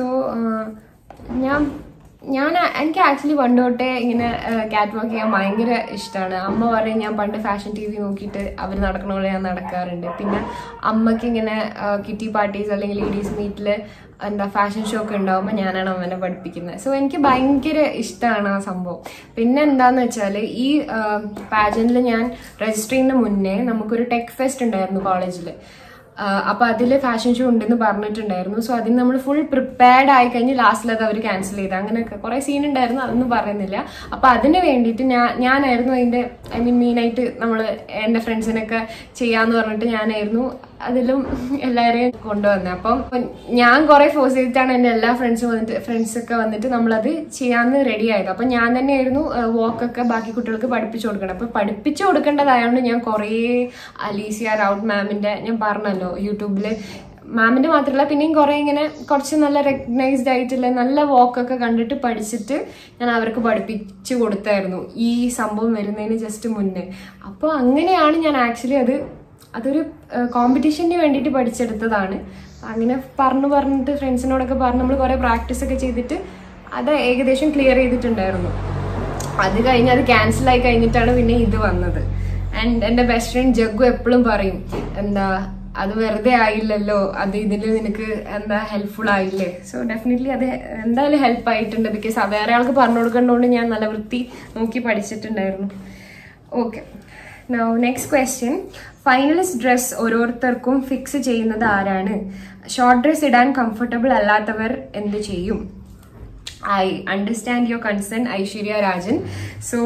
ഞാൻ ഞാൻ എനിക്ക് ആക്ച്വലി പണ്ട് തൊട്ടേ ഇങ്ങനെ കാറ്റ് വാക്ക് ചെയ്യാൻ ഭയങ്കര ഇഷ്ടമാണ് അമ്മ പറയും ഞാൻ പണ്ട് ഫാഷൻ ടി വി നോക്കിയിട്ട് അവർ നടക്കണ പോലെ ഞാൻ നടക്കാറുണ്ട് പിന്നെ അമ്മയ്ക്ക് ഇങ്ങനെ കിറ്റി പാർട്ടീസ് അല്ലെങ്കിൽ ലേഡീസ് മീറ്റിൽ എന്താ ഫാഷൻ ഷോ ഒക്കെ ഉണ്ടാവുമ്പോൾ ഞാനാണ് അമ്മനെ പഠിപ്പിക്കുന്നത് സോ എനിക്ക് ഭയങ്കര ഇഷ്ടമാണ് ആ സംഭവം പിന്നെ എന്താന്ന് വെച്ചാൽ ഈ പാജനിൽ ഞാൻ രജിസ്റ്റർ ചെയ്യുന്ന മുന്നേ നമുക്കൊരു ടെക് ഫെസ്റ്റ് ഉണ്ടായിരുന്നു കോളേജിൽ അപ്പൊ അതിൽ ഫാഷൻ ഷോ ഉണ്ടെന്ന് പറഞ്ഞിട്ടുണ്ടായിരുന്നു സോ അതിന് നമ്മൾ ഫുൾ പ്രിപ്പയർഡ് ആയി കഴിഞ്ഞ് ലാസ്റ്റിൽ അത് അവർ ക്യാൻസൽ ചെയ്ത് അങ്ങനെയൊക്കെ കുറെ സീൻ ഉണ്ടായിരുന്നു അതൊന്നും പറയുന്നില്ല അപ്പൊ അതിന് വേണ്ടിയിട്ട് ഞാൻ ഞാനായിരുന്നു അതിന്റെ ഐ മീൻ മെയിനായിട്ട് നമ്മൾ എൻ്റെ ഫ്രണ്ട്സിനൊക്കെ ചെയ്യാന്ന് പറഞ്ഞിട്ട് ഞാനായിരുന്നു അതിലും എല്ലാവരെയും കൊണ്ടുവന്നത് അപ്പം ഞാൻ കുറെ ഫോഴ്സ് ചെയ്തിട്ടാണ് എൻ്റെ എല്ലാ ഫ്രണ്ട്സും വന്നിട്ട് ഫ്രണ്ട്സ് ഒക്കെ വന്നിട്ട് നമ്മളത് ചെയ്യാന്ന് റെഡി ആയത് അപ്പം ഞാൻ തന്നെയായിരുന്നു വാക്കൊക്കെ ബാക്കി കുട്ടികൾക്ക് പഠിപ്പിച്ചു കൊടുക്കണം അപ്പം പഠിപ്പിച്ചു കൊടുക്കേണ്ടതായതുകൊണ്ട് ഞാൻ കുറേ അലീസിയ റൗട്ട് മാമിന്റെ ഞാൻ പറഞ്ഞല്ലോ യൂട്യൂബിൽ മാമിന്റെ മാത്രമല്ല പിന്നെയും കുറെ ഇങ്ങനെ കുറച്ച് നല്ല റെക്കഗ്നൈസ്ഡ് ആയിട്ടുള്ള നല്ല വാക്കൊക്കെ കണ്ടിട്ട് പഠിച്ചിട്ട് ഞാൻ അവർക്ക് പഠിപ്പിച്ചു കൊടുത്തായിരുന്നു ഈ സംഭവം വരുന്നതിന് ജസ്റ്റ് മുന്നേ അപ്പോൾ അങ്ങനെയാണ് ഞാൻ ആക്ച്വലി അത് അതൊരു കോമ്പറ്റീഷന് വേണ്ടിയിട്ട് പഠിച്ചെടുത്തതാണ് അങ്ങനെ പറഞ്ഞു പറഞ്ഞിട്ട് ഫ്രണ്ട്സിനോടൊക്കെ പറഞ്ഞ് നമ്മൾ കുറേ പ്രാക്ടീസ് ഒക്കെ ചെയ്തിട്ട് അത് ഏകദേശം ക്ലിയർ ചെയ്തിട്ടുണ്ടായിരുന്നു അത് കഴിഞ്ഞ് അത് ക്യാൻസൽ ആയി കഴിഞ്ഞിട്ടാണ് പിന്നെ ഇത് വന്നത് ആൻഡ് എൻ്റെ ബെസ്റ്റ് ഫ്രണ്ട് ജഗ്ഗു എപ്പോഴും പറയും എന്താ അത് വെറുതെ ആയില്ലല്ലോ അത് ഇതിൽ നിനക്ക് എന്താ ഹെൽപ്ഫുൾ ആയില്ലേ സോ ഡെഫിനറ്റ്ലി അത് എന്തായാലും ഹെൽപ്പ് ആയിട്ടുണ്ട് ബിക്കോസ് വേറെ ആൾക്ക് പറഞ്ഞു കൊടുക്കേണ്ടതുകൊണ്ട് ഞാൻ നല്ല വൃത്തി നോക്കി പഠിച്ചിട്ടുണ്ടായിരുന്നു okay now next question finalist dress ഓരോരുത്തർക്കും ഫിക്സ് ചെയ്യുന്നത് ആരാണ് ഷോർട്ട് ഡ്രസ് ഇടാൻ കംഫർട്ടബിൾ അല്ലാത്തവർ എന്ത് ചെയ്യും I understand your concern Aishwarya Rajan so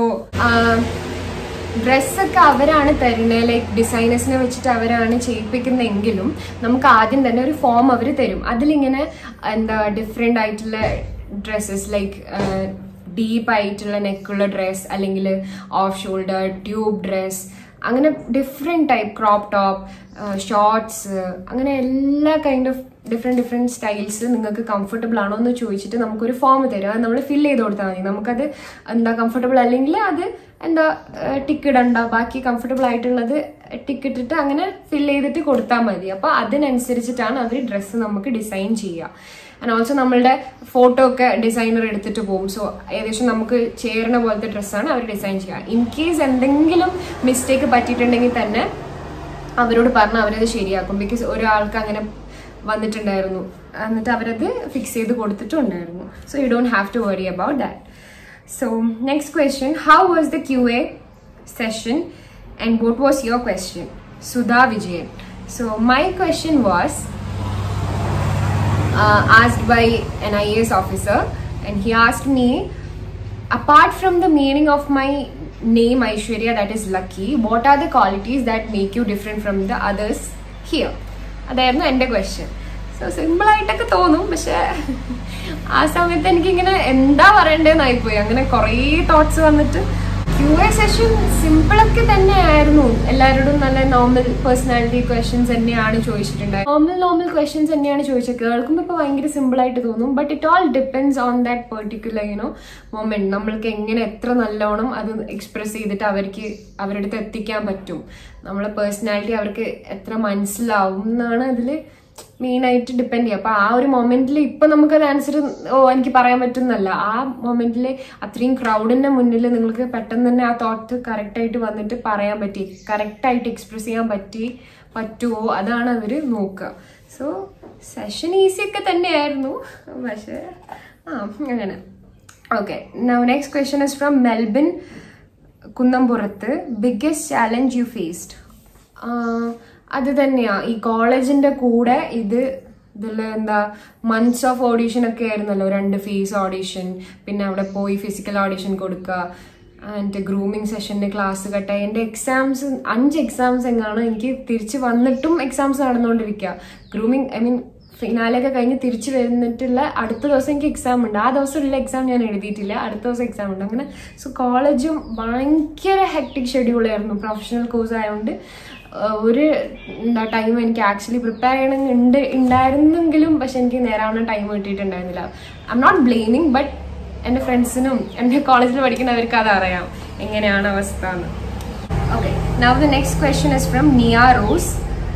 ഡ്രസ്സൊക്കെ അവരാണ് തരുന്നത് ലൈക്ക് ഡിസൈനേഴ്സിനെ വെച്ചിട്ട് അവരാണ് ചെയ്യിപ്പിക്കുന്നതെങ്കിലും നമുക്ക് ആദ്യം തന്നെ ഒരു ഫോം അവർ തരും അതിലിങ്ങനെ എന്താ ഡിഫറെൻ്റ് ആയിട്ടുള്ള ഡ്രസ്സസ് ലൈക്ക് ഡീപ്പ് ആയിട്ടുള്ള നെക്കുള്ള ഡ്രസ്സ് അല്ലെങ്കിൽ ഓഫ് ഷോൾഡർ ട്യൂബ് ഡ്രസ്സ് അങ്ങനെ different type crop top shorts അങ്ങനെ എല്ലാ kind of different different styles നിങ്ങൾക്ക് കംഫർട്ടബിൾ ആണോ എന്ന് ചോദിച്ചിട്ട് നമുക്കൊരു ഫോം തരും അത് നമ്മൾ ഫില്ല് ചെയ്ത് കൊടുത്താൽ മതി നമുക്കത് എന്താ കംഫർട്ടബിൾ അല്ലെങ്കിൽ അത് എന്താ ടിക്ക് ഇടണ്ട ബാക്കി കംഫർട്ടബിൾ ആയിട്ടുള്ളത് ടിക്ക് ഇട്ടിട്ട് അങ്ങനെ ഫില്ല് ചെയ്തിട്ട് കൊടുത്താൽ മതി അപ്പോൾ അതിനനുസരിച്ചിട്ടാണ് അവർ ഡ്രസ്സ് നമുക്ക് ഡിസൈൻ ചെയ്യുക ആൻഡ് ഓൾസോ നമ്മളുടെ ഫോട്ടോ ഒക്കെ ഡിസൈനർ എടുത്തിട്ട് പോകും സോ ഏകദേശം നമുക്ക് ചേരുന്ന പോലത്തെ ഡ്രസ്സാണ് അവർ ഡിസൈൻ ചെയ്യുക ഇൻ കേസ് എന്തെങ്കിലും മിസ്റ്റേക്ക് പറ്റിയിട്ടുണ്ടെങ്കിൽ തന്നെ അവരോട് പറഞ്ഞ് അവരത് ശരിയാക്കും ബിക്കോസ് ഒരാൾക്ക് അങ്ങനെ വന്നിട്ടുണ്ടായിരുന്നു എന്നിട്ട് അവരത് ഫിക്സ് ചെയ്ത് കൊടുത്തിട്ടുണ്ടായിരുന്നു so you don't have to worry about that so next question how was the Q A session and what was your question Sudha Vijayan so my question was uh, asked by an IAS officer, and he asked me, apart from the meaning of my name Aishwarya, that is lucky, what are the qualities that make you different from the others here? അതായിരുന്നു എൻ്റെ question so simple ആയിട്ടൊക്കെ തോന്നും പക്ഷെ ആ സമയത്ത് എനിക്കിങ്ങനെ എന്താ പറയണ്ടേന്നായിപ്പോയി അങ്ങനെ കുറേ തോട്ട്സ് വന്നിട്ട് ക്യു എ സെഷൻ സിമ്പിളൊക്കെ തന്നെയായിരുന്നു എല്ലാവരോടും നല്ല നോർമൽ പേഴ്സണാലിറ്റി ക്വസ്റ്റ്യൻസ് തന്നെയാണ് ചോദിച്ചിട്ടുണ്ടായത് നോർമൽ നോർമൽ ക്വസ്റ്റ്യൻസ് തന്നെയാണ് ചോദിച്ചത് കേൾക്കുമ്പോൾ ഇപ്പോൾ ഭയങ്കര സിമ്പിൾ ആയിട്ട് തോന്നും but it all depends on that particular you know moment നമ്മൾക്ക് എങ്ങനെ എത്ര നല്ലോണം അത് എക്സ്പ്രസ് ചെയ്തിട്ട് അവർക്ക് അവരുടെ അടുത്ത് എത്തിക്കാൻ പറ്റും നമ്മളെ പേഴ്സണാലിറ്റി അവർക്ക് എത്ര മനസ്സിലാവും എന്നാണ് അതിൽ മെയിൻ ആയിട്ട് ഡിപ്പെൻഡ് ചെയ്യുക അപ്പൊ ആ ഒരു മൊമെന്റിൽ ഇപ്പൊ നമുക്കത് ആൻസർ ഓ എനിക്ക് പറയാൻ പറ്റുന്നല്ല ആ മൊമെന്റിൽ അത്രയും ക്രൗഡിന്റെ മുന്നിൽ നിങ്ങൾക്ക് പെട്ടെന്ന് തന്നെ ആ തോട്ട് കറക്റ്റ് ആയിട്ട് വന്നിട്ട് പറയാൻ പറ്റി കറക്റ്റ് ആയിട്ട് എക്സ്പ്രസ് ചെയ്യാൻ പറ്റി പറ്റുമോ അതാണ് അവർ നോക്കുക സോ സെഷൻ ഈസി ഒക്കെ തന്നെയായിരുന്നു പക്ഷേ ആ അങ്ങനെ okay next question is from Melbin Kunnampurath biggest challenge you faced അത് തന്നെയാ ഈ കോളേജിന്റെ കൂടെ ഇത് ഇതിൽ എന്താ മന്ത്സ് ഓഫ് ഓഡീഷൻ ഒക്കെ ആയിരുന്നല്ലോ രണ്ട് ഫേസ് ഓഡീഷൻ പിന്നെ അവിടെ പോയി ഫിസിക്കൽ ഓഡീഷൻ കൊടുക്കുക ആൻഡ് ഗ്രൂമിങ് സെഷന്റെ ക്ലാസ് കട്ട എൻ്റെ എക്സാംസ് അഞ്ച് എക്സാംസ് എങ്ങാണ് എനിക്ക് തിരിച്ച് വന്നിട്ടും എക്സാംസ് നടന്നുകൊണ്ടിരിക്കുക ഗ്രൂമിങ് ഐ മീൻ ഫിനാലൊക്കെ കഴിഞ്ഞ് തിരിച്ചു വരുന്നിട്ടുള്ള അടുത്ത ദിവസം എനിക്ക് എക്സാം ഉണ്ട് ആ ദിവസമുള്ള എക്സാം ഞാൻ എഴുതിയിട്ടില്ല അടുത്ത ദിവസം എക്സാം ഉണ്ട് അങ്ങനെ സോ കോളേജും ഭയങ്കര ഹെക്ടിക് ഷെഡ്യൂളായിരുന്നു പ്രൊഫഷണൽ കോഴ്സ് ആയതുകൊണ്ട് ഒരു എന്താ ടൈം എനിക്ക് ആക്ച്വലി പ്രിപ്പയർ ചെയ്യണമെന്നുണ്ട് ഉണ്ടായിരുന്നെങ്കിലും പക്ഷെ എനിക്ക് നേരാവുന്ന ടൈം കിട്ടിയിട്ടുണ്ടായിരുന്നില്ല I'm not blaming but എൻ്റെ ഫ്രണ്ട്സിനും എൻ്റെ കോളേജിൽ പഠിക്കുന്നവർക്ക് അത് അറിയാം എങ്ങനെയാണ് അവസ്ഥ എന്ന് okay now the next question is from Nia Rose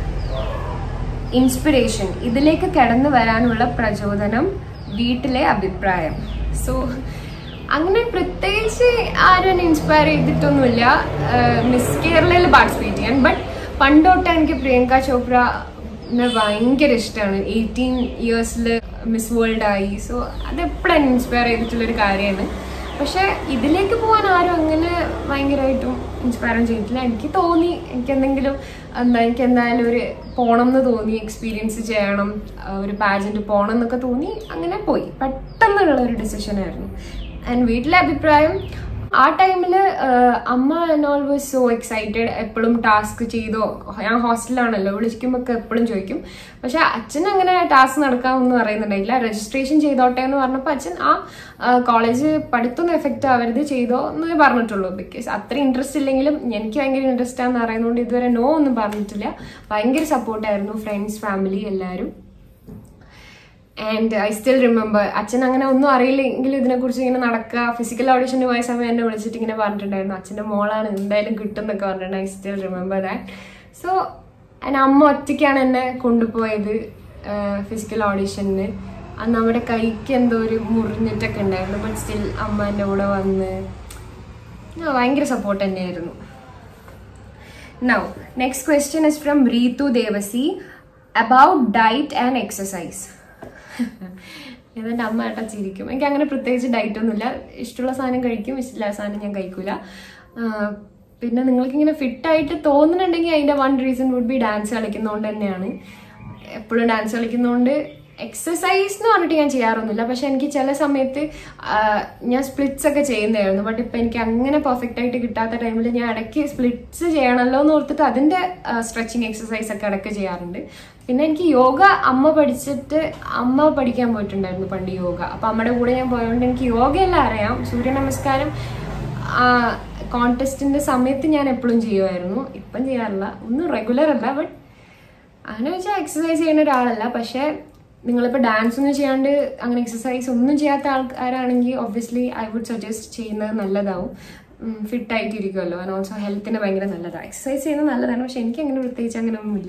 inspiration ഇതിലേക്ക് കടന്നു വരാനുള്ള പ്രചോദനം വീട്ടിലെ അഭിപ്രായം സോ അങ്ങനെ പ്രത്യേകിച്ച് ആരും ഇൻസ്പയർ ചെയ്തിട്ടൊന്നുമില്ല മിസ് കേരളയിൽ പാർട്ടിസിപ്പേറ്റ് ചെയ്യാൻ ബട്ട് പണ്ട് തൊട്ട് എനിക്ക് പ്രിയങ്ക ചോപ്ര ഭയങ്കര ഇഷ്ടമാണ് എയ്റ്റീൻ ഇയേഴ്സിൽ മിസ് വേൾഡ് ആയി സോ അതെപ്പോഴും ഇൻസ്പയർ ചെയ്തിട്ടുള്ളൊരു കാര്യമാണ് പക്ഷെ ഇതിലേക്ക് പോകാൻ ആരും അങ്ങനെ ഭയങ്കരമായിട്ടും ഇൻസ്പയർ ചെയ്തിട്ടില്ല എനിക്ക് തോന്നി എനിക്ക് എന്തെങ്കിലും എന്താ എനിക്ക് എന്തായാലും ഒരു പോകണം എന്ന് തോന്നി എക്സ്പീരിയൻസ് ചെയ്യണം ഒരു പാജന്റ് പോകണം എന്നൊക്കെ തോന്നി അങ്ങനെ പോയി പെട്ടെന്നുള്ള ഒരു ഡിസിഷൻ ആയിരുന്നു ആൻഡ് വീട്ടിലെ അഭിപ്രായം ആ ടൈമിൽ അമ്മ and all was so excited എപ്പോഴും ടാസ്ക് ചെയ്തോ ഞാൻ ഹോസ്റ്റലിലാണല്ലോ വിളിക്കുമ്പോൾ ഒക്കെ എപ്പോഴും ചോദിക്കും പക്ഷെ അച്ഛൻ അങ്ങനെ ടാസ്ക് നടക്കാമെന്ന് പറയുന്നുണ്ടായില്ല രജിസ്ട്രേഷൻ ചെയ്തോട്ടെ എന്ന് പറഞ്ഞപ്പോൾ അച്ഛൻ ആ കോളേജ് പഠിത്തമൊന്നും എഫക്റ്റ് ആവരുത് ചെയ്തോ എന്ന് പറഞ്ഞിട്ടുള്ളൂ ബിക്കോസ് അത്ര ഇൻട്രസ്റ്റ് ഇല്ലെങ്കിലും എനിക്ക് ഭയങ്കര ഇൻട്രസ്റ്റ് ആണെന്ന് അറിയുന്നതുകൊണ്ട് ഇതുവരെ നോ ഒന്നും പറഞ്ഞിട്ടില്ല ഭയങ്കര സപ്പോർട്ടായിരുന്നു ഫ്രണ്ട്സ് ഫാമിലി എല്ലാവരും ആൻഡ് ഐ സ്റ്റിൽ റിമെമ്പർ അച്ഛൻ അങ്ങനെ ഒന്നും അറിയില്ലെങ്കിലും ഇതിനെക്കുറിച്ച് ഇങ്ങനെ നടക്കുക ഫിസിക്കൽ ഓഡിഷന് പോയ സമയം എന്നെ വിളിച്ചിട്ട് ഇങ്ങനെ പറഞ്ഞിട്ടുണ്ടായിരുന്നു അച്ഛൻ്റെ മോളാണ് എന്തായാലും കിട്ടും എന്നൊക്കെ പറഞ്ഞിട്ടുണ്ട് I still remember that so എൻ്റെ അമ്മ ഒറ്റയ്ക്കാണ് എന്നെ കൊണ്ടുപോയത് ഫിസിക്കൽ ഓഡിഷന് അന്ന് നമ്മുടെ കൈക്ക് എന്തോ ഒരു മുറിഞ്ഞിട്ടൊക്കെ ഉണ്ടായിരുന്നു ബട്ട് സ്റ്റിൽ അമ്മ എൻ്റെ കൂടെ വന്ന് ഭയങ്കര സപ്പോർട്ട് തന്നെയായിരുന്നു now next question is from Reethu Devasi about diet and exercise ഇതെൻ്റെ അമ്മ ഏട്ടാ ചിരിക്കും എനിക്ക് അങ്ങനെ പ്രത്യേകിച്ച് ഡയറ്റ് ഒന്നുമില്ല ഇഷ്ടമുള്ള സാധനം കഴിക്കും ഇഷ്ടമില്ലാത്ത സാധനം ഞാൻ കഴിക്കൂല പിന്നെ നിങ്ങൾക്കിങ്ങനെ ഫിറ്റായിട്ട് തോന്നുന്നുണ്ടെങ്കിൽ അതിൻ്റെ one reason would be dance കളിക്കുന്നതുകൊണ്ട് തന്നെയാണ് എപ്പോഴും ഡാൻസ് കളിക്കുന്നതുകൊണ്ട് എക്സസൈസ് എന്ന് പറഞ്ഞിട്ട് ഞാൻ ചെയ്യാറൊന്നുമില്ല പക്ഷെ എനിക്ക് ചില സമയത്ത് ഞാൻ സ്പ്ലിറ്റ്സ് ഒക്കെ ചെയ്യുന്നതായിരുന്നു ബട്ട് ഇപ്പം എനിക്ക് അങ്ങനെ പെർഫെക്റ്റ് ആയിട്ട് കിട്ടാത്ത ടൈമിൽ ഞാൻ ഇടയ്ക്ക് സ്പ്ലിറ്റ്സ് ചെയ്യണമല്ലോ എന്ന് ഓർത്തിട്ട് അതിൻ്റെ സ്ട്രെച്ചിങ് എക്സസൈസ് ഒക്കെ ഇടയ്ക്ക് ചെയ്യാറുണ്ട് പിന്നെ എനിക്ക് യോഗ അമ്മ പഠിച്ചിട്ട് അമ്മ പഠിക്കാൻ പോയിട്ടുണ്ടായിരുന്നു പണ്ട് യോഗ അപ്പം അമ്മയുടെ കൂടെ ഞാൻ പോയതുകൊണ്ട് എനിക്ക് യോഗയെല്ലാം അറിയാം സൂര്യ നമസ്കാരം കോൺടെസ്റ്റിന്റെ സമയത്ത് ഞാൻ എപ്പോഴും ചെയ്യുമായിരുന്നു ഇപ്പം ചെയ്യാറില്ല ഒന്നും റെഗുലർ അല്ല ബട്ട് അങ്ങനെ വെച്ചാൽ എക്സസൈസ് ചെയ്യുന്ന ഒരാളല്ല പക്ഷെ നിങ്ങളിപ്പോൾ ഡാൻസ് ഒന്നും ചെയ്യാണ്ട് അങ്ങനെ എക്സസൈസ് ഒന്നും ചെയ്യാത്ത ആൾക്കാരാണെങ്കിൽ ഒബ്വിയസ്ലി ഐ വുഡ് സജസ്റ്റ് ചെയ്യുന്നത് നല്ലതാവും ഫിറ്റ് ആയിട്ടിരിക്കുമല്ലോ ആൻഡ് ഓൾസോ ഹെൽത്തിന് ഭയങ്കര നല്ലതാണ് എക്സസൈസ് ചെയ്യുന്നത് നല്ലതാണ് പക്ഷെ എനിക്ക് അങ്ങനെ പ്രത്യേകിച്ച് അങ്ങനെ ഒന്നുമില്ല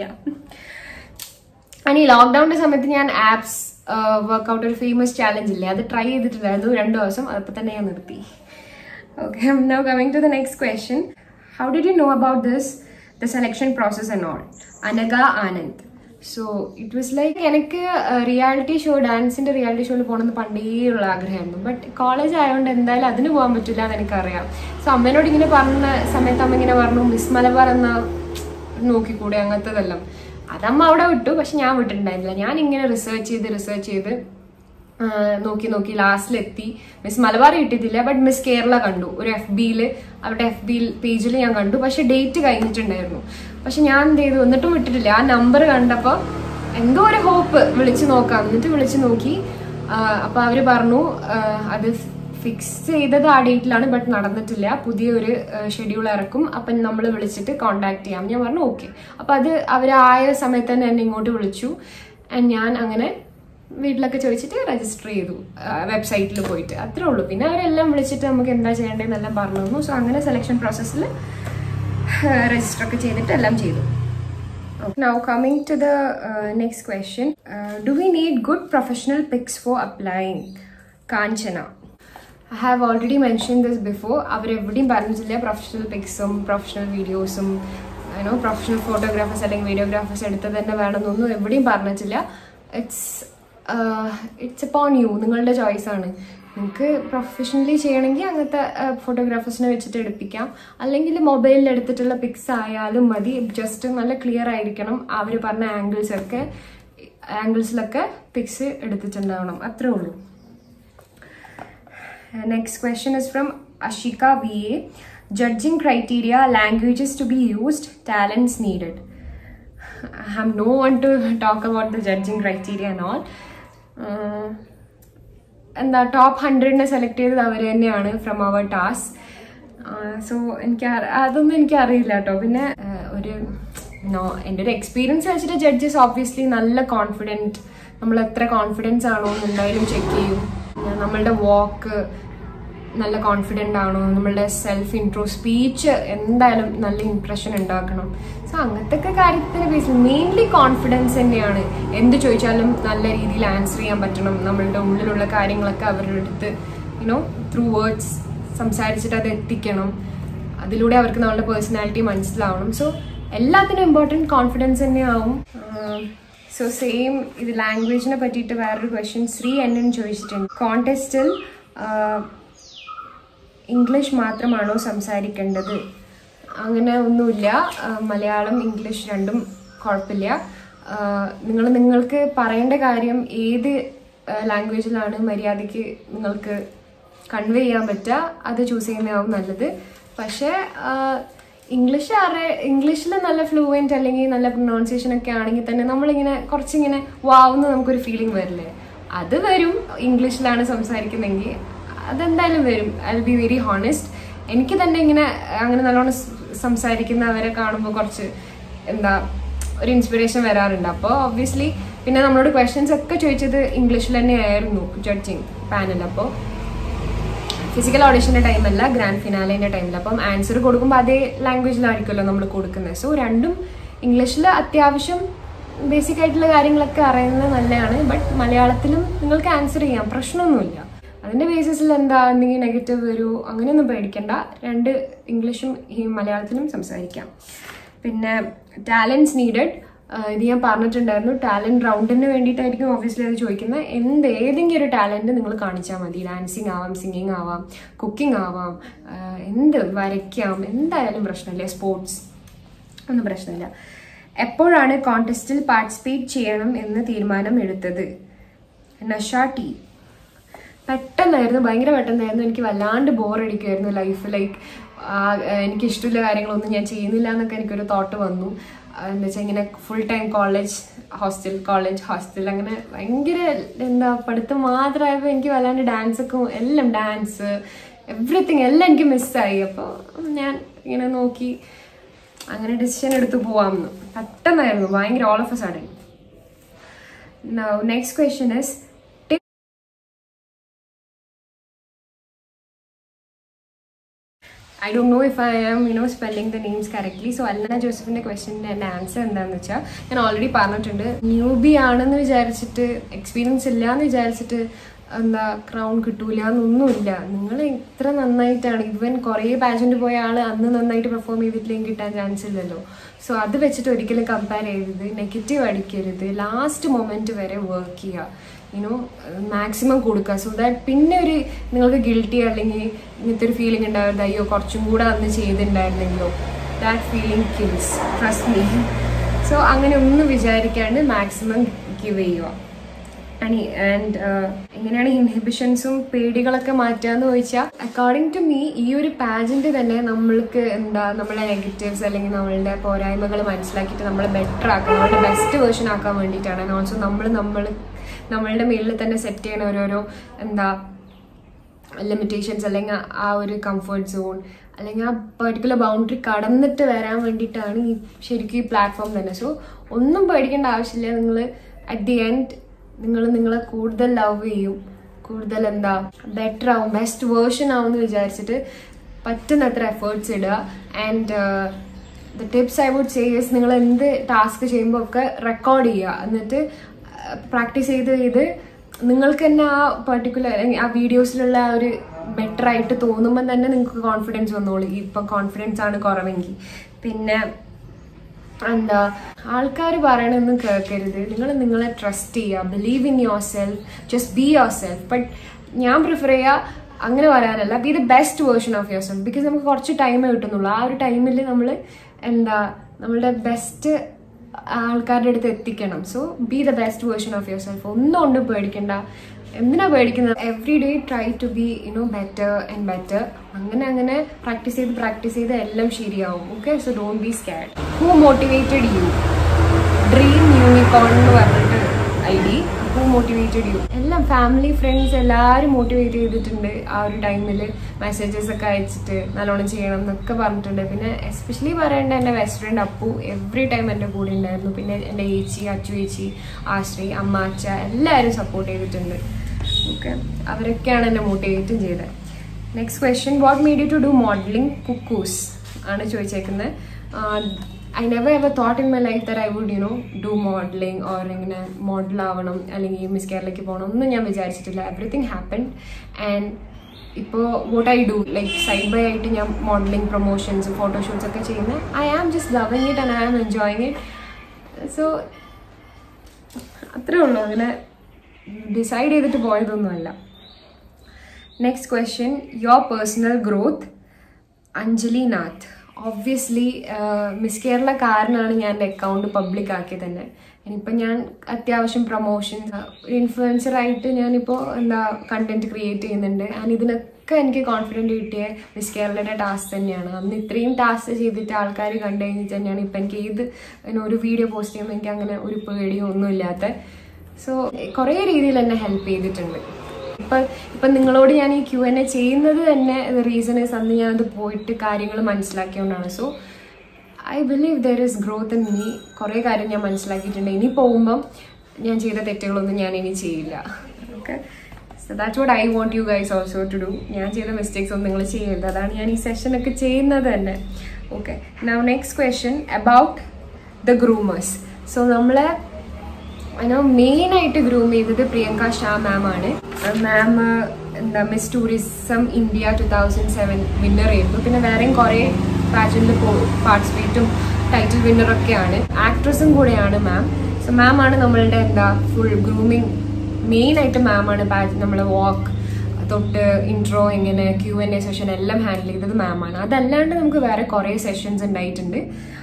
ആൻഡ് ഈ ലോക്ക്ഡൌണിന്റെ സമയത്ത് ഞാൻ ആപ്സ് വർക്കൗട്ട് ഒരു ഫേമസ് ചാലഞ്ച് ഇല്ലേ അത് ട്രൈ ചെയ്തിട്ടുണ്ടായിരുന്നു രണ്ട് ദിവസം അതപ്പോൾ തന്നെ ഞാൻ നിർത്തി okay now coming to the next question how did you know about this the selection process and all Anagha Anand so it was like എനിക്ക് റിയാലിറ്റി ഷോ ഡാൻസിന്റെ റിയാലിറ്റി ഷോയിൽ പോകണമെന്ന് പണ്ടേ ഉള്ള ആഗ്രഹമായിരുന്നു ബട്ട് കോളേജ് ആയതുകൊണ്ട് എന്തായാലും അതിന് പോകാൻ പറ്റില്ല എന്ന് എനിക്കറിയാം സോ അമ്മേനോട് ഇങ്ങനെ പറഞ്ഞ സമയത്ത് അമ്മ ഇങ്ങനെ പറഞ്ഞു മിസ് മലബാർ എന്ന നോക്കിക്കൂടെ അങ്ങനത്തതെല്ലാം അതമ്മ അവിടെ വിട്ടു പക്ഷെ ഞാൻ വിട്ടിട്ടുണ്ടായിരുന്നില്ല ഞാൻ ഇങ്ങനെ റിസർച്ച് ചെയ്ത് റിസർച്ച് ചെയ്ത് ആ, നോക്കി നോക്കി ലാസ്റ്റിലെത്തി മിസ് മലബാർ കിട്ടിയിട്ടില്ല ബട്ട് മിസ് കേരള കണ്ടു ഒരു എഫ് ബിയിൽ അവരുടെ എഫ് ബി പേജിൽ ഞാൻ കണ്ടു പക്ഷെ ഡേറ്റ് കഴിഞ്ഞിട്ടുണ്ടായിരുന്നു പക്ഷെ ഞാൻ എന്ത് ചെയ്തു എന്നിട്ടും വിട്ടിട്ടില്ല ആ നമ്പർ കണ്ടപ്പോൾ എന്തോ ഒരു ഹോപ്പ് വിളിച്ചു നോക്കാം എന്നിട്ട് വിളിച്ചു നോക്കി ആ, അപ്പൊ അവര് പറഞ്ഞു ആ, അത് ഫിക്സ് ചെയ്തത് ആ ഡേറ്റിലാണ് ബട്ട് നടന്നിട്ടില്ല പുതിയൊരു ഷെഡ്യൂൾ ഇറക്കും അപ്പം നമ്മൾ വിളിച്ചിട്ട് കോണ്ടാക്ട് ചെയ്യാം ഞാൻ പറഞ്ഞു ഓക്കെ അപ്പം അത് അവരായ സമയത്ത് തന്നെ എന്നെ ഇങ്ങോട്ട് വിളിച്ചു ആൻഡ് ഞാൻ അങ്ങനെ വീട്ടിലൊക്കെ ചോദിച്ചിട്ട് രജിസ്റ്റർ ചെയ്തു വെബ്സൈറ്റിൽ പോയിട്ട് അത്രേ ഉള്ളൂ പിന്നെ അവരെല്ലാം വിളിച്ചിട്ട് നമുക്ക് എന്താ ചെയ്യേണ്ടതെന്നെല്ലാം പറഞ്ഞു തന്നു സോ അങ്ങനെ സെലക്ഷൻ പ്രോസസ്സിൽ രജിസ്റ്റർ ഒക്കെ ചെയ്തിട്ട് എല്ലാം ചെയ്തു Now coming to the uh, next question, uh, do we need good professional pics for applying? Kanchana. I have already mentioned this before. അവരെവിടെയും പറഞ്ഞിട്ടില്ല പ്രൊഫഷണൽ പിക്സും പ്രൊഫഷണൽ വീഡിയോസും യുനോ പ്രൊഫഷണൽ ഫോട്ടോഗ്രാഫേഴ്സ് അല്ലെങ്കിൽ വീഡിയോഗ്രാഫേഴ്സ് എടുത്ത് തന്നെ വേണമെന്നൊന്നും എവിടെയും പറഞ്ഞിട്ടില്ല ഇറ്റ്സ് ഇറ്റ്സ് അപ്പോൺ യു നിങ്ങളുടെ ചോയ്സ് ആണ് നിങ്ങൾക്ക് പ്രൊഫഷണലി ചെയ്യണമെങ്കിൽ അങ്ങനത്തെ ഫോട്ടോഗ്രാഫേഴ്സിനെ വെച്ചിട്ട് എടുപ്പിക്കാം അല്ലെങ്കിൽ മൊബൈലിൽ എടുത്തിട്ടുള്ള പിക്സ് ആയാലും മതി ജസ്റ്റ് നല്ല ക്ലിയർ ആയിരിക്കണം അവർ പറഞ്ഞ ആംഗിൾസ് ഒക്കെ ആംഗിൾസിലൊക്കെ പിക്സ് എടുത്തിട്ടുണ്ടാവണം അത്രേ ഉള്ളൂ next question is from Ashika VA. Judging criteria, languages to be used, talents needed. I have no one to talk about the judging criteria and all. Uh, എന്താ top ഹൺഡ്രഡിനെ select ചെയ്തത് അവർ തന്നെയാണ് from our task so എനിക്ക് അറി- അതൊന്നും എനിക്ക് അറിയില്ല കേട്ടോ പിന്നെ ആ, ഒരു നോ എൻ്റെ ഒരു എക്സ്പീരിയൻസ് വെച്ചിട്ട് ജഡ്ജസ് ഓബ്വിയസ്ലി നല്ല കോൺഫിഡൻറ്റ് നമ്മൾ എത്ര കോൺഫിഡൻസ് ആണോ എന്ന് എന്തായാലും ചെക്ക് ചെയ്യും പിന്നെ നമ്മളുടെ വാക്ക് നല്ല കോൺഫിഡൻ്റ് ആണോ നമ്മളുടെ സെൽഫ് ഇൻട്രോ സ്പീച്ച് എന്തായാലും നല്ല ഇംപ്രഷൻ ഉണ്ടാക്കണം സോ അങ്ങനത്തെ ഒക്കെ കാര്യത്തിന് ബേസിൽ മെയിൻലി കോൺഫിഡൻസ് തന്നെയാണ് എന്ത് ചോദിച്ചാലും നല്ല രീതിയിൽ ആൻസർ ചെയ്യാൻ പറ്റണം നമ്മളുടെ ഉള്ളിലുള്ള കാര്യങ്ങളൊക്കെ അവരുടെ അടുത്ത് യുനോ ത്രൂ വേർഡ്സ് സംസാരിച്ചിട്ട് അത് എത്തിക്കണം അതിലൂടെ അവർക്ക് നമ്മളുടെ പേഴ്സണാലിറ്റി മനസ്സിലാവണം സോ എല്ലാത്തിനും ഇമ്പോർട്ടൻറ്റ് കോൺഫിഡൻസ് തന്നെയാവും സോ സെയിം ഇത് ലാംഗ്വേജിനെ പറ്റിയിട്ട് വേറൊരു ക്വസ്റ്റ്യൻ ശ്രീ എന്നും ചോദിച്ചിട്ടുണ്ട് കോൺടെസ്റ്റിൽ ഇംഗ്ലീഷ് മാത്രമാണോ സംസാരിക്കേണ്ടത് അങ്ങനെ ഒന്നുമില്ല ആ, മലയാളം ഇംഗ്ലീഷ് രണ്ടും കുഴപ്പമില്ല നിങ്ങൾ നിങ്ങൾക്ക് പറയേണ്ട കാര്യം ഏത് ലാംഗ്വേജിലാണ് മര്യാദയ്ക്ക് നിങ്ങൾക്ക് കൺവേ ചെയ്യാൻ പറ്റുക അത് ചൂസ് ചെയ്യുന്നതാവും നല്ലത് പക്ഷേ ഇംഗ്ലീഷ് അറി ഇംഗ്ലീഷിൽ നല്ല ഫ്ലൂവൻറ്റ് അല്ലെങ്കിൽ നല്ല പ്രൊനൗൺസിയേഷൻ ഒക്കെ ആണെങ്കിൽ തന്നെ നമ്മളിങ്ങനെ കുറച്ചിങ്ങനെ വാവുന്ന നമുക്കൊരു ഫീലിംഗ് വരില്ലേ അത് വരും ഇംഗ്ലീഷിലാണ് സംസാരിക്കുന്നെങ്കിൽ അതെന്തായാലും വരും ഐ ബി വെരി ഹോണസ്റ്റ് എനിക്ക് തന്നെ ഇങ്ങനെ അങ്ങനെ നല്ലോണം സ് സംസാരിക്കുന്നവരെ കാണുമ്പോൾ കുറച്ച് എന്താ ഒരു ഇൻസ്പിറേഷൻ വരാറുണ്ട് അപ്പോൾ ഒബ്വിയസ്ലി പിന്നെ നമ്മളോട് ക്വസ്റ്റ്യൻസ് ഒക്കെ ചോദിച്ചത് ഇംഗ്ലീഷിൽ തന്നെയായിരുന്നു ജഡ്ജിങ് പാനൽ അപ്പോൾ ഫിസിക്കൽ ഓഡിഷന്റെ ടൈമല്ല ഗ്രാൻഡ് ഫിനാലിന്റെ ടൈമിൽ അപ്പം ആൻസർ കൊടുക്കുമ്പോൾ അതേ ലാംഗ്വേജിലായിരിക്കുമല്ലോ നമ്മൾ കൊടുക്കുന്നത് സോ രണ്ടും ഇംഗ്ലീഷിൽ അത്യാവശ്യം ബേസിക് ആയിട്ടുള്ള കാര്യങ്ങളൊക്കെ അറിയുന്നത് നല്ലതാണ് ബട്ട് മലയാളത്തിലും നിങ്ങൾക്ക് ആൻസർ ചെയ്യാം പ്രശ്നമൊന്നുമില്ല അതിന്റെ ബേസിസിൽ എന്താ എന്തെങ്കിലും നെഗറ്റീവ് വരുമോ അങ്ങനെയൊന്നും പേടിക്കണ്ട രണ്ട് ഇംഗ്ലീഷും ഈ മലയാളത്തിലും സംസാരിക്കാം പിന്നെ ടാലൻസ് നീഡഡ് ഇത് ഞാൻ പറഞ്ഞിട്ടുണ്ടായിരുന്നു ടാലന്റ് റൗണ്ടിന് വേണ്ടിയിട്ടായിരിക്കും ഓബിയസ്ലി അത് ചോദിക്കുന്നത് എന്ത് ഏതെങ്കിലും ഒരു ടാലന്റ് നിങ്ങൾ കാണിച്ചാൽ മതി ഡാൻസിങ് ആവാം സിംഗിങ് ആവാം കുക്കിംഗ് ആവാം ആഹ് എന്ത് വരയ്ക്കാം എന്തായാലും പ്രശ്നമില്ല സ്പോർട്സ് ഒന്നും പ്രശ്നമില്ല എപ്പോഴാണ് കോൺടെസ്റ്റിൽ പാർട്ടിസിപ്പേറ്റ് ചെയ്യണം എന്ന് തീരുമാനം എടുത്തത് നഷ ടി പെട്ടെന്നായിരുന്നു ഭയങ്കര പെട്ടെന്നായിരുന്നു എനിക്ക് വല്ലാണ്ട് ബോറടിക്കുമായിരുന്നു ലൈഫ് ലൈക്ക് എനിക്ക് ഇഷ്ടമുള്ള കാര്യങ്ങളൊന്നും ഞാൻ ചെയ്യുന്നില്ല എന്നൊക്കെ എനിക്കൊരു തോട്ട് വന്നു ആ, എന്താ വെച്ചാൽ ഇങ്ങനെ full time college hostel college hostel അങ്ങനെ ഭയങ്കര എന്താ പഠിത്തം മാത്രമായപ്പോൾ എനിക്ക് വല്ലാണ്ട് ഡാൻസ് ഒക്കെ എല്ലാം ഡാൻസ് എവറിത്തിങ് എല്ലാം എനിക്ക് മിസ്സായി അപ്പോൾ ഞാൻ ഇങ്ങനെ നോക്കി അങ്ങനെ ഡിസിഷൻ എടുത്ത് പോവാമെന്ന് പെട്ടെന്നായിരുന്നു ഭയങ്കര all of a sudden Now, next question is tip I don't know if I am, you know, spelling the names correctly. So, Allana ജോസഫിന്റെ ക്വസ്റ്റിന്റെ എൻ്റെ ആൻസർ എന്താണെന്ന് വെച്ചാൽ ഞാൻ ഓൾറെഡി പറഞ്ഞിട്ടുണ്ട് ന്യൂബി ആണെന്ന് വിചാരിച്ചിട്ട് എക്സ്പീരിയൻസ് ഇല്ല എന്ന് വിചാരിച്ചിട്ട് എന്താ ക്രൗൺ കിട്ടൂല എന്നൊന്നുമില്ല നിങ്ങൾ ഇത്ര നന്നായിട്ടാണ് ഇവൻ കുറേ പാജന്റ് പോയ ആൾ അന്ന് നന്നായിട്ട് പെർഫോം ചെയ്തിട്ടില്ലെങ്കിൽ കിട്ടാൻ ചാൻസ് ഇല്ലല്ലോ സോ അത് വെച്ചിട്ട് ഒരിക്കലും കമ്പയർ ചെയ്യരുത് നെഗറ്റീവ് അടിക്കരുത് ലാസ്റ്റ് മൊമെന്റ് വരെ വർക്ക് ചെയ്യുക യുനോ മാക്സിമം കൊടുക്കുക സോ ദാറ്റ് പിന്നെ ഒരു നിങ്ങൾക്ക് ഗിൽറ്റി അല്ലെങ്കിൽ ഇങ്ങനത്തെ ഒരു ഫീലിംഗ് ഉണ്ടാവരുത് അയ്യോ കുറച്ചും കൂടെ അന്ന് ചെയ്തിട്ടുണ്ടായിരുന്നെങ്കിലോ that feeling kills trust me so അങ്ങനെ ഒന്നും വിചാരിക്കാണ്ട് മാക്സിമം ഗിവ് ചെയ്യുക അനി ആൻഡ് എങ്ങനെയാണ് ഇൻഹിബിഷൻസും പേടികളൊക്കെ മാറ്റാന്ന് ചോദിച്ചാൽ അക്കോർഡിംഗ് ടു മീ ഈ ഒരു പാജന്റ് തന്നെ നമ്മൾക്ക് എന്താ നമ്മളെ നെഗറ്റീവ്സ് അല്ലെങ്കിൽ നമ്മളുടെ പോരായ്മകൾ മനസ്സിലാക്കിയിട്ട് നമ്മളെ ബെറ്റർ ആക്കാൻ നമ്മളുടെ ബെസ്റ്റ് വേർഷൻ ആക്കാൻ വേണ്ടിയിട്ടാണ് ആൻഡ് ഓൾസോ നമ്മൾ നമ്മൾ നമ്മളുടെ മേളിൽ തന്നെ സെറ്റ് ചെയ്യണ ഓരോരോ എന്താ ലിമിറ്റേഷൻസ് അല്ലെങ്കിൽ ആ ഒരു കംഫർട്ട് സോൺ അല്ലെങ്കിൽ ആ പെർട്ടിക്കുലർ ബൗണ്ടറി കടന്നിട്ട് വരാൻ വേണ്ടിയിട്ടാണ് ഈ ശരിക്കും ഈ പ്ലാറ്റ്ഫോം തന്നെ സോ ഒന്നും പേടിക്കേണ്ട ആവശ്യമില്ല നിങ്ങൾ അറ്റ് ദി എൻഡ് നിങ്ങൾ നിങ്ങളെ കൂടുതൽ ലവ് ചെയ്യും കൂടുതൽ എന്താ ബെറ്റർ ആവും ബെസ്റ്റ് വേർഷൻ ആവും എന്ന് വിചാരിച്ചിട്ട് പറ്റുന്നത്ര എഫേർട്സ് ഇടുക and the tips I would says നിങ്ങൾ എന്ത് ടാസ്ക് ചെയ്യുമ്പോൾ ഒക്കെ റെക്കോർഡ് ചെയ്യുക എന്നിട്ട് പ്രാക്ടീസ് ചെയ്ത് ചെയ്ത് നിങ്ങൾക്ക് തന്നെ ആ പർട്ടിക്കുലർ ആ വീഡിയോസിലുള്ള ആ ഒരു ബെറ്റർ ആയിട്ട് തോന്നുമ്പോൾ തന്നെ നിങ്ങൾക്ക് കോൺഫിഡൻസ് വന്നോളൂ ഇപ്പം കോൺഫിഡൻസ് ആണ് കുറവെങ്കിൽ പിന്നെ എന്താ ആൾക്കാർ പറയണമെന്ന് കേൾക്കരുത് നിങ്ങൾ നിങ്ങളെ ട്രസ്റ്റ് ചെയ്യുക believe in yourself just be yourself but ഞാൻ പ്രിഫർ ചെയ്യുക അങ്ങനെ പറയാനല്ല be the best version of yourself because നമുക്ക് കുറച്ച് ടൈമേ കിട്ടുന്നുള്ളൂ ആ ഒരു ടൈമിൽ നമ്മൾ എന്താ നമ്മളുടെ ബെസ്റ്റ് ആൾക്കാരുടെ അടുത്ത് എത്തിക്കണം so be the best version of yourself ഒന്നും കൊണ്ടും പേടിക്കണ്ട എന്തിനാ പേടിക്കുന്നത് every day try to be you know better and better അങ്ങനെ അങ്ങനെ പ്രാക്ടീസ് ചെയ്ത് പ്രാക്ടീസ് ചെയ്ത് എല്ലാം ശരിയാവും okay so don't be scared who motivated you dream unicorn എന്ന് പറഞ്ഞിട്ട് I'd who motivated you എല്ലാം ഫാമിലി ഫ്രണ്ട്സ് എല്ലാവരും മോട്ടിവേറ്റ് ചെയ്തിട്ടുണ്ട് ആ ഒരു ടൈമിൽ മെസ്സേജസ് ഒക്കെ അയച്ചിട്ട് നല്ലോണം ചെയ്യണം എന്നൊക്കെ പറഞ്ഞിട്ടുണ്ട് പിന്നെ എസ്പെഷ്യലി പറയേണ്ട എൻ്റെ best friend Appu every time എൻ്റെ കൂടെ ഉണ്ടായിരുന്നു പിന്നെ എൻ്റെ ചേച്ചി അച്ചു ചേച്ചി ആശ്രീ അമ്മ അച്ഛ എല്ലാവരും സപ്പോർട്ട് ചെയ്തിട്ടുണ്ട് ഓക്കെ അവരൊക്കെയാണ് എന്നെ മോട്ടിവേറ്റും ചെയ്തത് next question what made you to do modeling Kukkoos ആണ് ചോദിച്ചേക്കുന്നത് I never ever thought in my life there I would you know do modeling or ഇങ്ങനെ മോഡൽ ആവണം അല്ലെങ്കിൽ മിസ് കേരളയ്ക്ക് പോകണം ഒന്നും ഞാൻ വിചാരിച്ചിട്ടില്ല എവറിത്തിങ് ഹാപ്പൻ ആൻഡ് ഇപ്പോൾ what I do like side by ആയിട്ട് ഞാൻ മോഡലിംഗ് പ്രൊമോഷൻസ് ഫോട്ടോഷൂട്ട്സ് ഒക്കെ ചെയ്യുന്നത് I am just loving it and I am enjoying it so അത്രേ ഉള്ളൂ അങ്ങനെ ഡിസൈഡ് ചെയ്തിട്ട് പോയതൊന്നുമല്ല next question your personal growth Anjali Nath obviously Miss Kerala കാരനാണ് ഞാൻ എൻ്റെ അക്കൗണ്ട് പബ്ലിക് ആക്കിയത് തന്നെ ഇനിയിപ്പോൾ ഞാൻ അത്യാവശ്യം പ്രൊമോഷൻസ് ഇൻഫ്ലുവൻസറായിട്ട് ഞാനിപ്പോൾ എന്താ കണ്ടന്റ് ക്രിയേറ്റ് ചെയ്യുന്നുണ്ട് ആൻഡ് ഇതിനൊക്കെ എനിക്ക് കോൺഫിഡൻറ്റ് കിട്ടിയ മിസ് കേരളയുടെ ടാസ്ക് തന്നെയാണ് അന്ന് ഇത്രയും ടാസ്ക് ചെയ്തിട്ട് ആൾക്കാർ കണ്ടു കഴിഞ്ഞിട്ട് തന്നെയാണ് ഇപ്പം എനിക്ക് ഏത് ഇങ്ങനെ ഒരു വീഡിയോ പോസ്റ്റ് ചെയ്യുമ്പോൾ എനിക്ക് അങ്ങനെ ഒരു പേടിയോ ഒന്നുമില്ലാത്ത സോ കുറേ രീതിയിൽ എന്നെ ഹെൽപ്പ് ചെയ്തിട്ടുണ്ട് ഇപ്പം ഇപ്പം നിങ്ങളോട് ഞാൻ ഈ ക്യു എൻ എ ചെയ്യുന്നത് തന്നെ റീസൺ ഇസ് അന്ന് ഞാനത് പോയിട്ട് കാര്യങ്ങൾ മനസ്സിലാക്കിയോണ്ടാണ് so I believe there is growth in me കുറേ കാര്യം ഞാൻ മനസ്സിലാക്കിയിട്ടുണ്ട് ഇനി പോകുമ്പം ഞാൻ ചെയ്ത തെറ്റുകളൊന്നും ഞാൻ ഇനി ചെയ്യില്ല okay so that what I want you guys also to do ഞാൻ ചെയ്ത മിസ്റ്റേക്സ് ഒന്നും നിങ്ങൾ ചെയ്യരുത് അതാണ് ഞാൻ ഈ സെഷനൊക്കെ ചെയ്യുന്നത് തന്നെ okay now next question about the groomers so നമ്മളെ അതിനോ മെയിൻ ആയിട്ട് ഗ്രൂം ചെയ്തത് പ്രിയങ്ക ഷാ മാം ആണ് മാം എന്താ Miss Tourism India two thousand seven winner ആയിരുന്നു പിന്നെ വേറെയും കുറേ പാജനിൽ പാർട്ടിസിപ്പേറ്റും ടൈറ്റിൽ വിന്നറൊക്കെയാണ് ആക്ട്രസും കൂടെയാണ് മാം സോ മാം ആണ് നമ്മളുടെ എന്താ ഫുൾ ഗ്രൂമിങ് മെയിൻ ആയിട്ട് മാം ആണ് പാജ് നമ്മളെ വാക്ക് തൊട്ട് ഇൻട്രോ എങ്ങനെ ക്യു എൻ എ സെഷൻ എല്ലാം ഹാൻഡിൽ ചെയ്തത് മാം ആണ് അതല്ലാണ്ട് നമുക്ക് വേറെ കുറേ സെഷൻസ് ഉണ്ടായിട്ടുണ്ട്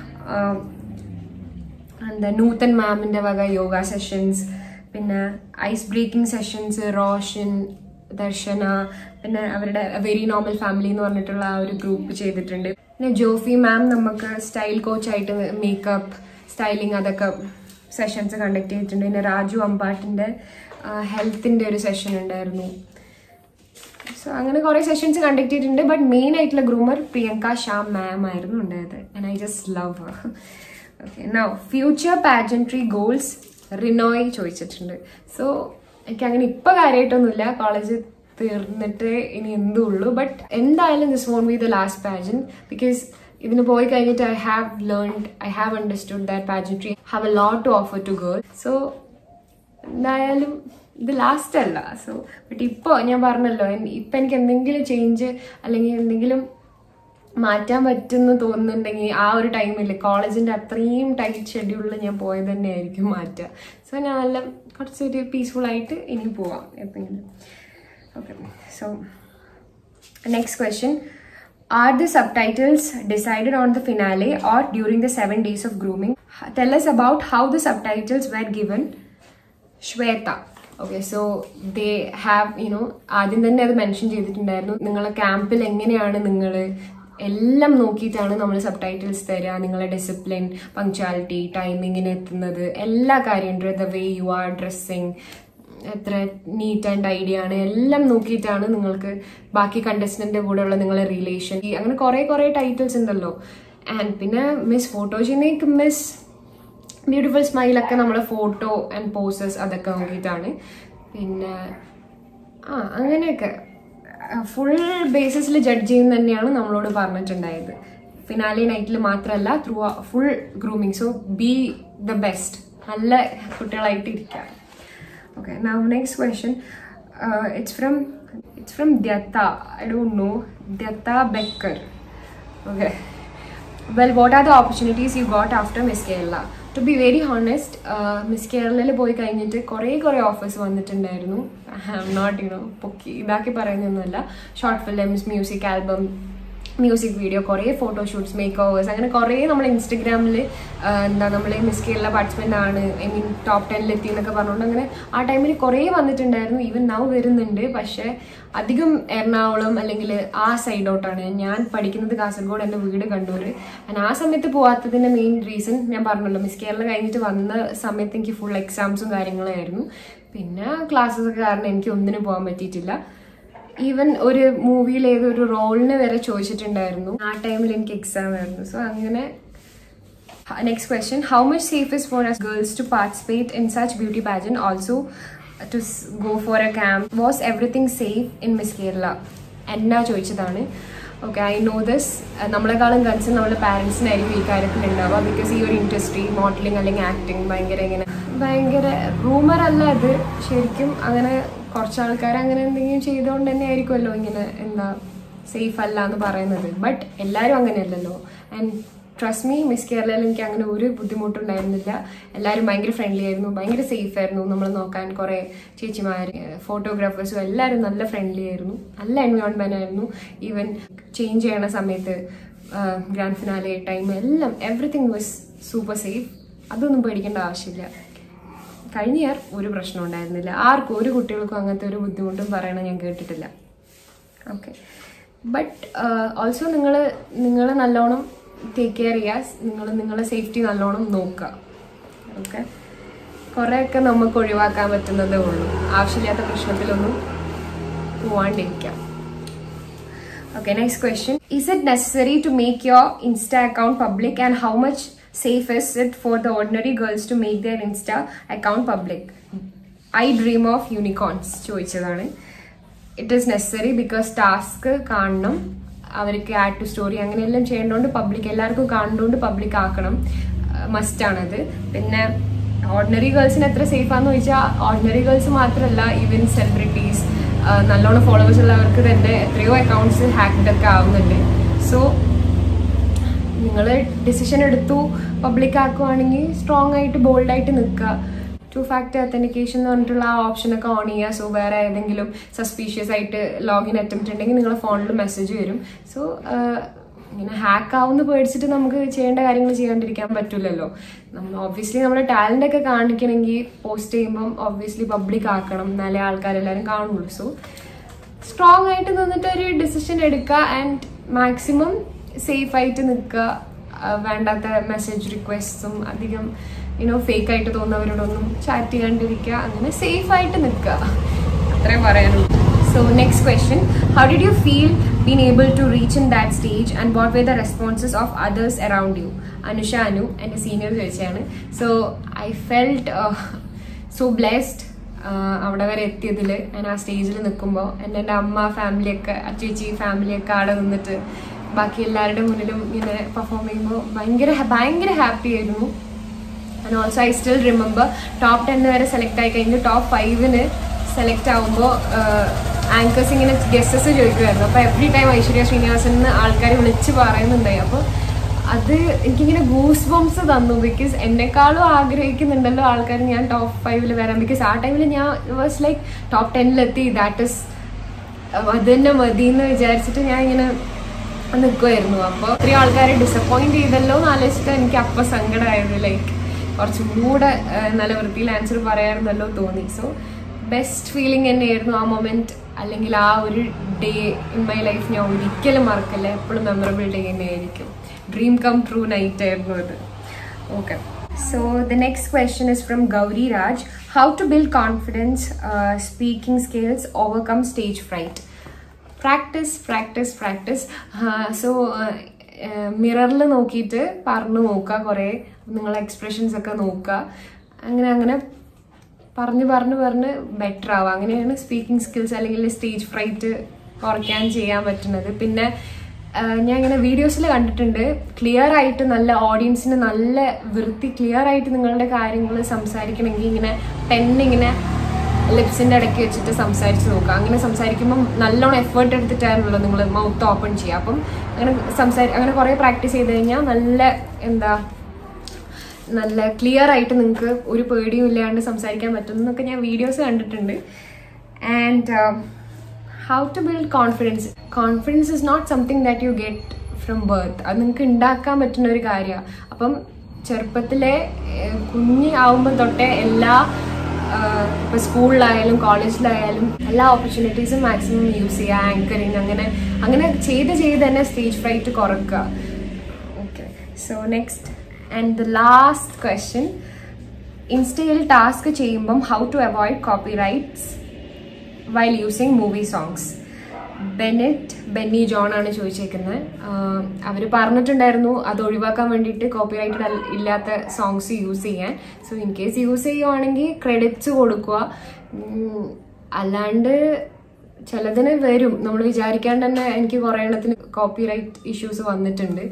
എന്താ നൂതൻ മാമിൻ്റെ വക യോഗ സെഷൻസ് പിന്നെ ice breaking sessions Roshan Darshana പിന്നെ അവരുടെ വെരി നോർമൽ ഫാമിലി എന്ന് പറഞ്ഞിട്ടുള്ള ആ ഒരു ഗ്രൂപ്പ് ചെയ്തിട്ടുണ്ട് പിന്നെ ജോഫി മാം നമുക്ക് സ്റ്റൈൽ കോച്ചായിട്ട് മേക്കപ്പ് സ്റ്റൈലിംഗ് അതൊക്കെ സെഷൻസ് കണ്ടക്ട് ചെയ്തിട്ടുണ്ട് പിന്നെ രാജു അമ്പാട്ടിൻ്റെ ഹെൽത്തിൻ്റെ ഒരു സെഷൻ ഉണ്ടായിരുന്നു സോ അങ്ങനെ കുറേ സെഷൻസ് കണ്ടക്ട് ചെയ്തിട്ടുണ്ട് ബട്ട് മെയിൻ ആയിട്ടുള്ള ഗ്രൂമർ പ്രിയങ്ക ഷാം മാം ആയിരുന്നു ഉണ്ടായത് and I just love okay now future pageantry goals Rinoy ചോദിച്ചിട്ടുണ്ട് സോ എനിക്ക് അങ്ങനെ ഇപ്പൊ കാര്യമായിട്ടൊന്നുമില്ല കോളേജ് തീർന്നിട്ട് ഇനി എന്തേ ഉള്ളൂ ബട്ട് എന്തായാലും this won't be the last pageant because ഇതിന് പോയി കഴിഞ്ഞിട്ട് I have learned I have understood that pageantry have a lot to offer to girl so എന്തായാലും ഇത് ലാസ്റ്റ് അല്ല സോ ബട്ട് ഇപ്പോൾ ഞാൻ പറഞ്ഞല്ലോ എൻ- ഇപ്പം എനിക്ക് എന്തെങ്കിലും ചേഞ്ച് അല്ലെങ്കിൽ എന്തെങ്കിലും മാറ്റാൻ പറ്റുമെന്ന് തോന്നുന്നുണ്ടെങ്കിൽ ആ ഒരു ടൈമിൽ കോളേജിൻ്റെ അത്രയും ടൈറ്റ് ഷെഡ്യൂളിൽ ഞാൻ പോയത് തന്നെയായിരിക്കും മാറ്റുക സോ ഞാൻ നല്ല കുറച്ചൊരു പീസ്ഫുൾ ആയിട്ട് ഇനി പോവാം എപ്പോഴെങ്കിലും okay so Next question Are the subtitles decided on the finale or during the seven days of grooming? Tell us about how the subtitles were given. Shweta. Okay so they have you know ആദ്യം തന്നെ അത് mention ചെയ്തിട്ടുണ്ടായിരുന്നു നിങ്ങളെ ക്യാമ്പിൽ എങ്ങനെയാണ് നിങ്ങൾ എല്ലാം നോക്കിയിട്ടാണ് നമ്മൾ സബ് ടൈറ്റിൽസ് തരിക നിങ്ങളെ ഡിസിപ്ലിൻ പങ്ക്ച്വാലിറ്റി ടൈമിങ്ങിന് എത്തുന്നത് എല്ലാ കാര്യം the way you are dressing എത്ര നീറ്റ് ആൻഡ് ഐഡിയ ആണ് എല്ലാം നോക്കിയിട്ടാണ് നിങ്ങൾക്ക് ബാക്കി കണ്ടസ്റ്റന്റിന്റെ കൂടെയുള്ള നിങ്ങളെ റിലേഷൻ അങ്ങനെ കുറെ കുറെ ടൈറ്റിൽസ് ഉണ്ടല്ലോ ആൻഡ് പിന്നെ മിസ് ഫോട്ടോജനിക് മിസ് ബ്യൂട്ടിഫുൾ സ്മൈലൊക്കെ നമ്മളെ ഫോട്ടോ ആൻഡ് പോസസ് അതൊക്കെ നോക്കിയിട്ടാണ് പിന്നെ ആ അങ്ങനെയൊക്കെ ഫുൾ ബേസിസിൽ ജഡ്ജ് ചെയ്യുന്ന തന്നെയാണ് നമ്മളോട് പറഞ്ഞിട്ടുണ്ടായത് ഫിനാലി നൈറ്റിൽ മാത്രമല്ല through full grooming so be the best നല്ല കുട്ടികളായിട്ട് ഇരിക്കുക Okay, now next question. Uh, it's from it's from Dyatta. I don't know. Dyatta Becker. Okay. Well, what are the opportunities you got after Miss Kerala? To be very honest Miss കേരളയിൽ പോയി കഴിഞ്ഞിട്ട് കുറേ കുറേ offers വന്നിട്ടുണ്ടായിരുന്നു I am not you know പൊക്കി ഇതാക്കി പറയുന്നൊന്നുമല്ല short films music album music video കുറേ ഫോട്ടോഷൂട്ട്സ് മേക്ക് ഓവേഴ്സ് അങ്ങനെ കുറേ നമ്മൾ ഇൻസ്റ്റഗ്രാമിൽ എന്താ നമ്മൾ മിസ് കേരള പാർട്ടിസിപ്പൻ്റ് ആണ് ഐ മീൻ ടോപ്പ് ടെന്നിൽ എത്തി എന്നൊക്കെ പറഞ്ഞുകൊണ്ട് അങ്ങനെ ആ ടൈമിൽ കുറേ വന്നിട്ടുണ്ടായിരുന്നു ഈവൻ നൗ വരുന്നുണ്ട് പക്ഷേ അധികം എറണാകുളം അല്ലെങ്കിൽ ആ സൈഡോട്ടാണ് ഞാൻ പഠിക്കുന്നത് കാസർഗോഡ് എൻ്റെ വീട് കണ്ണൂർ ഞാൻ ആ സമയത്ത് പോവാത്തതിൻ്റെ മെയിൻ റീസൺ ഞാൻ പറഞ്ഞല്ലോ മിസ് കേരള കഴിഞ്ഞിട്ട് വന്ന സമയത്ത് എനിക്ക് ഫുൾ എക്സാംസും കാര്യങ്ങളായിരുന്നു പിന്നെ ക്ലാസ്സസ് ഒക്കെ കാരണം എനിക്ക് ഒന്നിനും പോകാൻ പറ്റിയിട്ടില്ല ഈവൻ ഒരു മൂവിയിൽ ഏതൊരു റോളിന് വരെ ചോദിച്ചിട്ടുണ്ടായിരുന്നു ആ ടൈമിൽ എനിക്ക് എക്സാം ആയിരുന്നു സോ അങ്ങനെ next question how much safe is for us girls to participate in such beauty pageant also to go for a camp was everything safe in Miss Kerala എന്നാ ചോദിച്ചതാണ് ഓക്കെ ഐ നോ ദിസ് നമ്മളെക്കാളും concern നമ്മുടെ പാരൻസിനായിരിക്കും ഈ കാര്യത്തിൽ ഉണ്ടാവുക because ഈ ഒരു ഇൻഡസ്ട്രി മോഡലിംഗ് അല്ലെങ്കിൽ ആക്ടിങ് ഭയങ്കര ഇങ്ങനെ ഭയങ്കര റൂമർ അല്ല അത് ശരിക്കും അങ്ങനെ കുറച്ച് ആൾക്കാർ അങ്ങനെ എന്തെങ്കിലും ചെയ്തുകൊണ്ട് തന്നെ ആയിരിക്കുമല്ലോ ഇങ്ങനെ എന്താ സേഫ് അല്ല എന്ന് പറയുന്നത് ബട്ട് എല്ലാവരും അങ്ങനെയല്ലല്ലോ ആൻഡ് ട്രസ്റ്റ് മീ മിസ് കേരളയിൽ എനിക്ക് അങ്ങനെ ഒരു ബുദ്ധിമുട്ടുണ്ടായിരുന്നില്ല എല്ലാവരും ഭയങ്കര ഫ്രണ്ട്ലി ആയിരുന്നു ഭയങ്കര സേഫ് ആയിരുന്നു നമ്മൾ നോക്കാൻ കുറേ ചേച്ചിമാർ ഫോട്ടോഗ്രാഫേഴ്സും എല്ലാവരും നല്ല ഫ്രണ്ട്ലി ആയിരുന്നു നല്ല എൻവയോൺമെന്റ് ആയിരുന്നു ഈവൻ ചേഞ്ച് ചെയ്യണ സമയത്ത് ഗ്രാൻഡ് ഫിനാലെ ടൈം എല്ലാം എവറിത്തിങ് വാസ് സൂപ്പർ സേഫ് അതൊന്നും പേടിക്കേണ്ട ആവശ്യമില്ല കഴിഞ്ഞ ഇയർ ഒരു പ്രശ്നം ഉണ്ടായിരുന്നില്ല ആർക്കും ഒരു കുട്ടികൾക്കും അങ്ങനത്തെ ഒരു ബുദ്ധിമുട്ടും പറയണ ഞാൻ കേട്ടിട്ടില്ല ഓക്കെ ബട്ട് ഓൾസോ നിങ്ങൾ നിങ്ങൾ നല്ലോണം ടേക്ക് കെയർ ചെയ്യുക നിങ്ങൾ നിങ്ങളെ സേഫ്റ്റി നല്ലോണം നോക്കുക ഓക്കെ കുറേയൊക്കെ നമുക്ക് ഒഴിവാക്കാൻ പറ്റുന്നതേ ഉള്ളൂ ആവശ്യമില്ലാത്ത പ്രശ്നത്തിലൊന്നും പോവാണ്ടിരിക്കാം Okay, next question. Is it necessary to make your Insta account public and how much safe is it for the ordinary girls to make their Insta account public? I dream of unicorns ചോദിച്ചതാണ് it is necessary because task കാണണം അവർക്ക് add to story അങ്ങനെയെല്ലാം ചെയ്യേണ്ടതുകൊണ്ട് public എല്ലാവർക്കും കാണുന്നതുകൊണ്ട് public ആക്കണം മസ്റ്റാണത് പിന്നെ ordinary ഗേൾസിന് എത്ര safe ആണെന്ന് ചോദിച്ചാൽ ഓർഡിനറി ഗേൾസ് മാത്രമല്ല ഈവൻ സെലിബ്രിറ്റീസ് നല്ലോണം ഫോളോവേഴ്സ് ഉള്ളവർക്ക് തന്നെ എത്രയോ അക്കൗണ്ട്സ് ഹാക്ഡ് ഒക്കെ ആവുന്നുണ്ട് സോ നിങ്ങൾ ഡിസിഷൻ എടുത്തു പബ്ലിക് ആക്കുവാണെങ്കിൽ സ്ട്രോങ് ആയിട്ട് ബോൾഡായിട്ട് നിൽക്കുക ടു ഫാക്ടർ അത്തൻറ്റിക്കേഷൻ എന്ന് പറഞ്ഞിട്ടുള്ള ആ ഓപ്ഷനൊക്കെ ഓൺ ചെയ്യുക സോ വേറെ ഏതെങ്കിലും സസ്പീഷ്യസ് ആയിട്ട് ലോഗിൻ അറ്റംപ്റ്റ് ഉണ്ടെങ്കിൽ നിങ്ങളുടെ ഫോണിൽ മെസ്സേജ് വരും സോ ഇങ്ങനെ ഹാക്ക് ആവുന്ന പേടിച്ചിട്ട് നമുക്ക് ചെയ്യേണ്ട കാര്യങ്ങൾ ചെയ്യാണ്ടിരിക്കാൻ പറ്റില്ലല്ലോ നമ്മൾ ഒബ്വിയസ്ലി നമ്മുടെ ടാലൻ്റ് ഒക്കെ കാണിക്കണമെങ്കിൽ പോസ്റ്റ് ചെയ്യുമ്പം ഒബ്വിയസ്ലി പബ്ലിക് ആക്കണം എന്നാലേ ആൾക്കാരെല്ലാവരും കാണുള്ളൂ സോ സ്ട്രോങ് ആയിട്ട് നിന്നിട്ട് ഒരു ഡിസിഷൻ എടുക്കുക ആൻഡ് മാക്സിമം സേഫ് ആയിട്ട് നിൽക്കുക വേണ്ടാത്ത മെസ്സേജ് റിക്വസ്റ്റും അധികം യുനോ ഫേക്ക് ആയിട്ട് തോന്നുന്നവരോടൊന്നും ചാറ്റ് ചെയ്യാണ്ടിരിക്കുക അങ്ങനെ സേഫ് ആയിട്ട് നിൽക്കുക അത്രേ പറയാനുള്ളൂ so next question how did you feel been able to reach in that stage and what way the responses of others around you Anusha Anu എൻ്റെ സീനിയർ ചോദിച്ചാണ് so I felt so blessed അവിടെ വരെ എത്തിയതിൽ ഞാൻ ആ സ്റ്റേജിൽ നിൽക്കുമ്പോൾ എൻ്റെ എൻ്റെ അമ്മ ഫാമിലിയൊക്കെ അച്ചേച്ചി ഫാമിലിയൊക്കെ അവിടെ നിന്നിട്ട് ബാക്കി എല്ലാവരുടെ മുന്നിലും ഇങ്ങനെ പെർഫോം ചെയ്യുമ്പോൾ ഭയങ്കര ഭയങ്കര ഹാപ്പി ആയിരുന്നു and also I still remember top ten വരെ സെലക്ട് ആയി കഴിഞ്ഞ് ടോപ്പ് ഫൈവിന് സെലക്ട് ആകുമ്പോൾ ആങ്കേഴ്സ് ഇങ്ങനെ ഗസ്റ്റസ് ചോദിക്കുമായിരുന്നു അപ്പോൾ എവറി ടൈം ഐശ്വര്യ ശ്രീനിവാസൻ ആൾക്കാർ വിളിച്ച് പറയുന്നുണ്ടായി അപ്പോൾ അത് എനിക്കിങ്ങനെ ഗൂസ് ബോംസ് തന്നു ബിക്കോസ് എന്നെക്കാളും ആഗ്രഹിക്കുന്നുണ്ടല്ലോ ആൾക്കാർ ഞാൻ ടോപ്പ് ഫൈവിൽ വരാം ബിക്കോസ് ആ ടൈമിൽ ഞാൻ വാസ് ലൈക്ക് ടോപ്പ് ടെന്നിലെത്തി ദാറ്റ് ഇസ് അത് തന്നെ മതി എന്ന് വിചാരിച്ചിട്ട് ഞാൻ ഇങ്ങനെ നിൽക്കുമായിരുന്നു അപ്പോൾ ഇത്രയും ആൾക്കാരെ ഡിസപ്പോയിന്റ് ചെയ്തല്ലോ എന്ന് ആലോചിച്ചിട്ട് എനിക്ക് അപ്പം സങ്കടമായത് ലൈക്ക് കുറച്ചും കൂടെ ആ, നല്ല വൃത്തിയിൽ ആൻസർ പറയാറുണ്ടല്ലോ തോന്നി സോ ബെസ്റ്റ് ഫീലിംഗ് തന്നെയായിരുന്നു ആ മൊമെന്റ് അല്ലെങ്കിൽ ആ ഒരു ഡേ ഇൻ മൈ ലൈഫ് ഞാൻ ഒരിക്കലും മറക്കില്ല എപ്പോഴും മെമ്മറബിൾ ഡേ തന്നെയായിരിക്കും ഡ്രീം കം ട്രൂ നൈറ്റ് ആയിരുന്നു അത് okay so the next question is from Gauri Raj how to build confidence speaking skills overcome stage fright practice practice practice so മിററിൽ നോക്കിയിട്ട് പറഞ്ഞു നോക്കുക കുറേ നിങ്ങളെ എക്സ്പ്രഷൻസ് ഒക്കെ നോക്കുക അങ്ങനെ അങ്ങനെ പറഞ്ഞ് പറഞ്ഞ് പറഞ്ഞ് ബെറ്റർ ആവുക അങ്ങനെയാണ് സ്പീക്കിംഗ് സ്കിൽസ് അല്ലെങ്കിൽ സ്റ്റേജ് ഫ്രൈറ്റ് കുറയ്ക്കാൻ ചെയ്യാൻ പറ്റുന്നത് പിന്നെ ആ, ഞാൻ ഇങ്ങനെ വീഡിയോസിൽ കണ്ടിട്ടുണ്ട് ക്ലിയർ ആയിട്ട് നല്ല ഓഡിയൻസിന് നല്ല വൃത്തി ക്ലിയർ ആയിട്ട് നിങ്ങളുടെ കാര്യങ്ങൾ സംസാരിക്കണമെങ്കിൽ ഇങ്ങനെ പെൻ ഇങ്ങനെ ലിപ്സിന്റെ ഇടയ്ക്ക് വെച്ചിട്ട് സംസാരിച്ച് നോക്കുക അങ്ങനെ സംസാരിക്കുമ്പോൾ നല്ലോണം എഫേർട്ട് എടുത്തിട്ടാണല്ലോ നിങ്ങൾ മൗത്ത് ഓപ്പൺ ചെയ്യുക അപ്പം അങ്ങനെ സംസാരി അങ്ങനെ കുറേ പ്രാക്ടീസ് ചെയ്ത് കഴിഞ്ഞാൽ നല്ല എന്താ നല്ല ക്ലിയർ ആയിട്ട് നിങ്ങൾക്ക് ഒരു പേടിയും ഇല്ലാണ്ട് സംസാരിക്കാൻ പറ്റും എന്നൊക്കെ ഞാൻ വീഡിയോസ് കണ്ടിട്ടുണ്ട് and how to build confidence confidence is not something that you get from birth അത് നിങ്ങൾക്ക് ഉണ്ടാക്കാൻ പറ്റുന്ന ഒരു കാര്യമാണ് അപ്പം ചെറുപ്പത്തിലെ ഏഹ്, കുഞ്ഞ് ആവുമ്പോൾ തൊട്ടേ എല്ലാ ആഹ്, ഇപ്പൊ സ്കൂളിലായാലും കോളേജിലായാലും എല്ലാ ഓപ്പർച്യൂണിറ്റീസും മാക്സിമം യൂസ് ചെയ്യുക ആങ്കറിങ് അങ്ങനെ അങ്ങനെ ചെയ്ത് ചെയ്ത് തന്നെ സ്റ്റേജ് ഫ്രൈറ്റ് കുറക്കുക okay so next and the last question ഇൻസ്റ്റയിൽ ടാസ്ക് ചെയ്യുമ്പം how to avoid copyrights while using movie songs Bennett Benny John ആണ് ചോദിച്ചേക്കുന്നത് അവർ പറഞ്ഞിട്ടുണ്ടായിരുന്നു അത് ഒഴിവാക്കാൻ വേണ്ടിയിട്ട് കോപ്പിറൈറ്റഡ് ഇല്ലാത്ത സോങ്സ് യൂസ് ചെയ്യാൻ സോ ഇൻ കേസ് യൂസ് ചെയ്യുവാണെങ്കിൽ ക്രെഡിറ്റ്സ് കൊടുക്കുക ഉം, അല്ലാണ്ട് ചിലതിന് വരും നമ്മൾ വിചാരിക്കാണ്ട് തന്നെ എനിക്ക് കുറേ എണ്ണത്തിന് കോപ്പിറൈറ്റ് ഇഷ്യൂസ് വന്നിട്ടുണ്ട്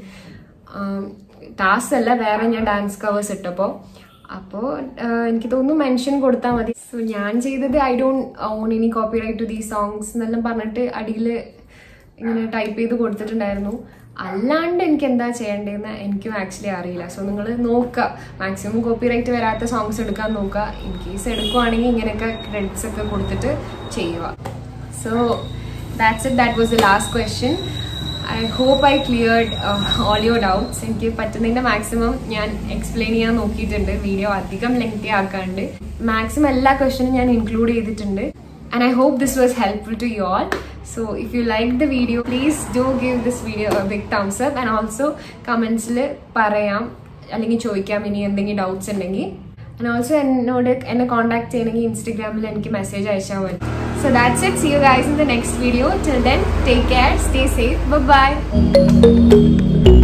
ടാസ്ക് അല്ല വേറെ ഞാൻ ഡാൻസ് കവേഴ്സ് ഇട്ടപ്പോൾ അപ്പോൾ എനിക്ക് തോന്നുന്നു മെൻഷൻ കൊടുത്താൽ മതി സോ ഞാൻ ചെയ്തത് I don't own any copyright to the songs എന്നെല്ലാം പറഞ്ഞിട്ട് അടിയിൽ ഇങ്ങനെ ടൈപ്പ് ചെയ്ത് കൊടുത്തിട്ടുണ്ടായിരുന്നു അല്ലാണ്ട് എനിക്ക് എന്താ ചെയ്യേണ്ടതെന്ന് എനിക്കും ആക്ച്വലി അറിയില്ല സോ നിങ്ങൾ നോക്കുക മാക്സിമം കോപ്പി റൈറ്റ് വരാത്ത സോങ്സ് എടുക്കാൻ നോക്കുക ഇൻ കേസ് എടുക്കുവാണെങ്കിൽ ഇങ്ങനെയൊക്കെ ക്രെഡിറ്റ്സ് ഒക്കെ കൊടുത്തിട്ട് ചെയ്യുക so that's it that was the last question I hope I cleared all your doubts എനിക്ക് പറ്റുന്നതിന്റെ മാക്സിമം ഞാൻ എക്സ്പ്ലെയിൻ ചെയ്യാൻ നോക്കിയിട്ടുണ്ട് വീഡിയോ അധികം ലെങ്തി ആക്കാണ്ട് മാക്സിമം എല്ലാ ക്വസ്റ്റ്യനും ഞാൻ ഇൻക്ലൂഡ് ചെയ്തിട്ടുണ്ട് and I hope this was helpful to you all so if you like the video please do give this video big thumbs up and also കമൻസിൽ പറയാം അല്ലെങ്കിൽ ചോദിക്കാം ഇനി എന്തെങ്കിലും ഡൗട്ട്സ് ഉണ്ടെങ്കിൽ ആൻഡ് ഓൾസോ എന്നോട് എന്നെ കോൺടാക്ട് ചെയ്യണമെങ്കിൽ ഇൻസ്റ്റഗ്രാമിൽ എനിക്ക് മെസ്സേജ് അയച്ചാൽ മതി so that's it see you guys in the next video till then take care stay safe by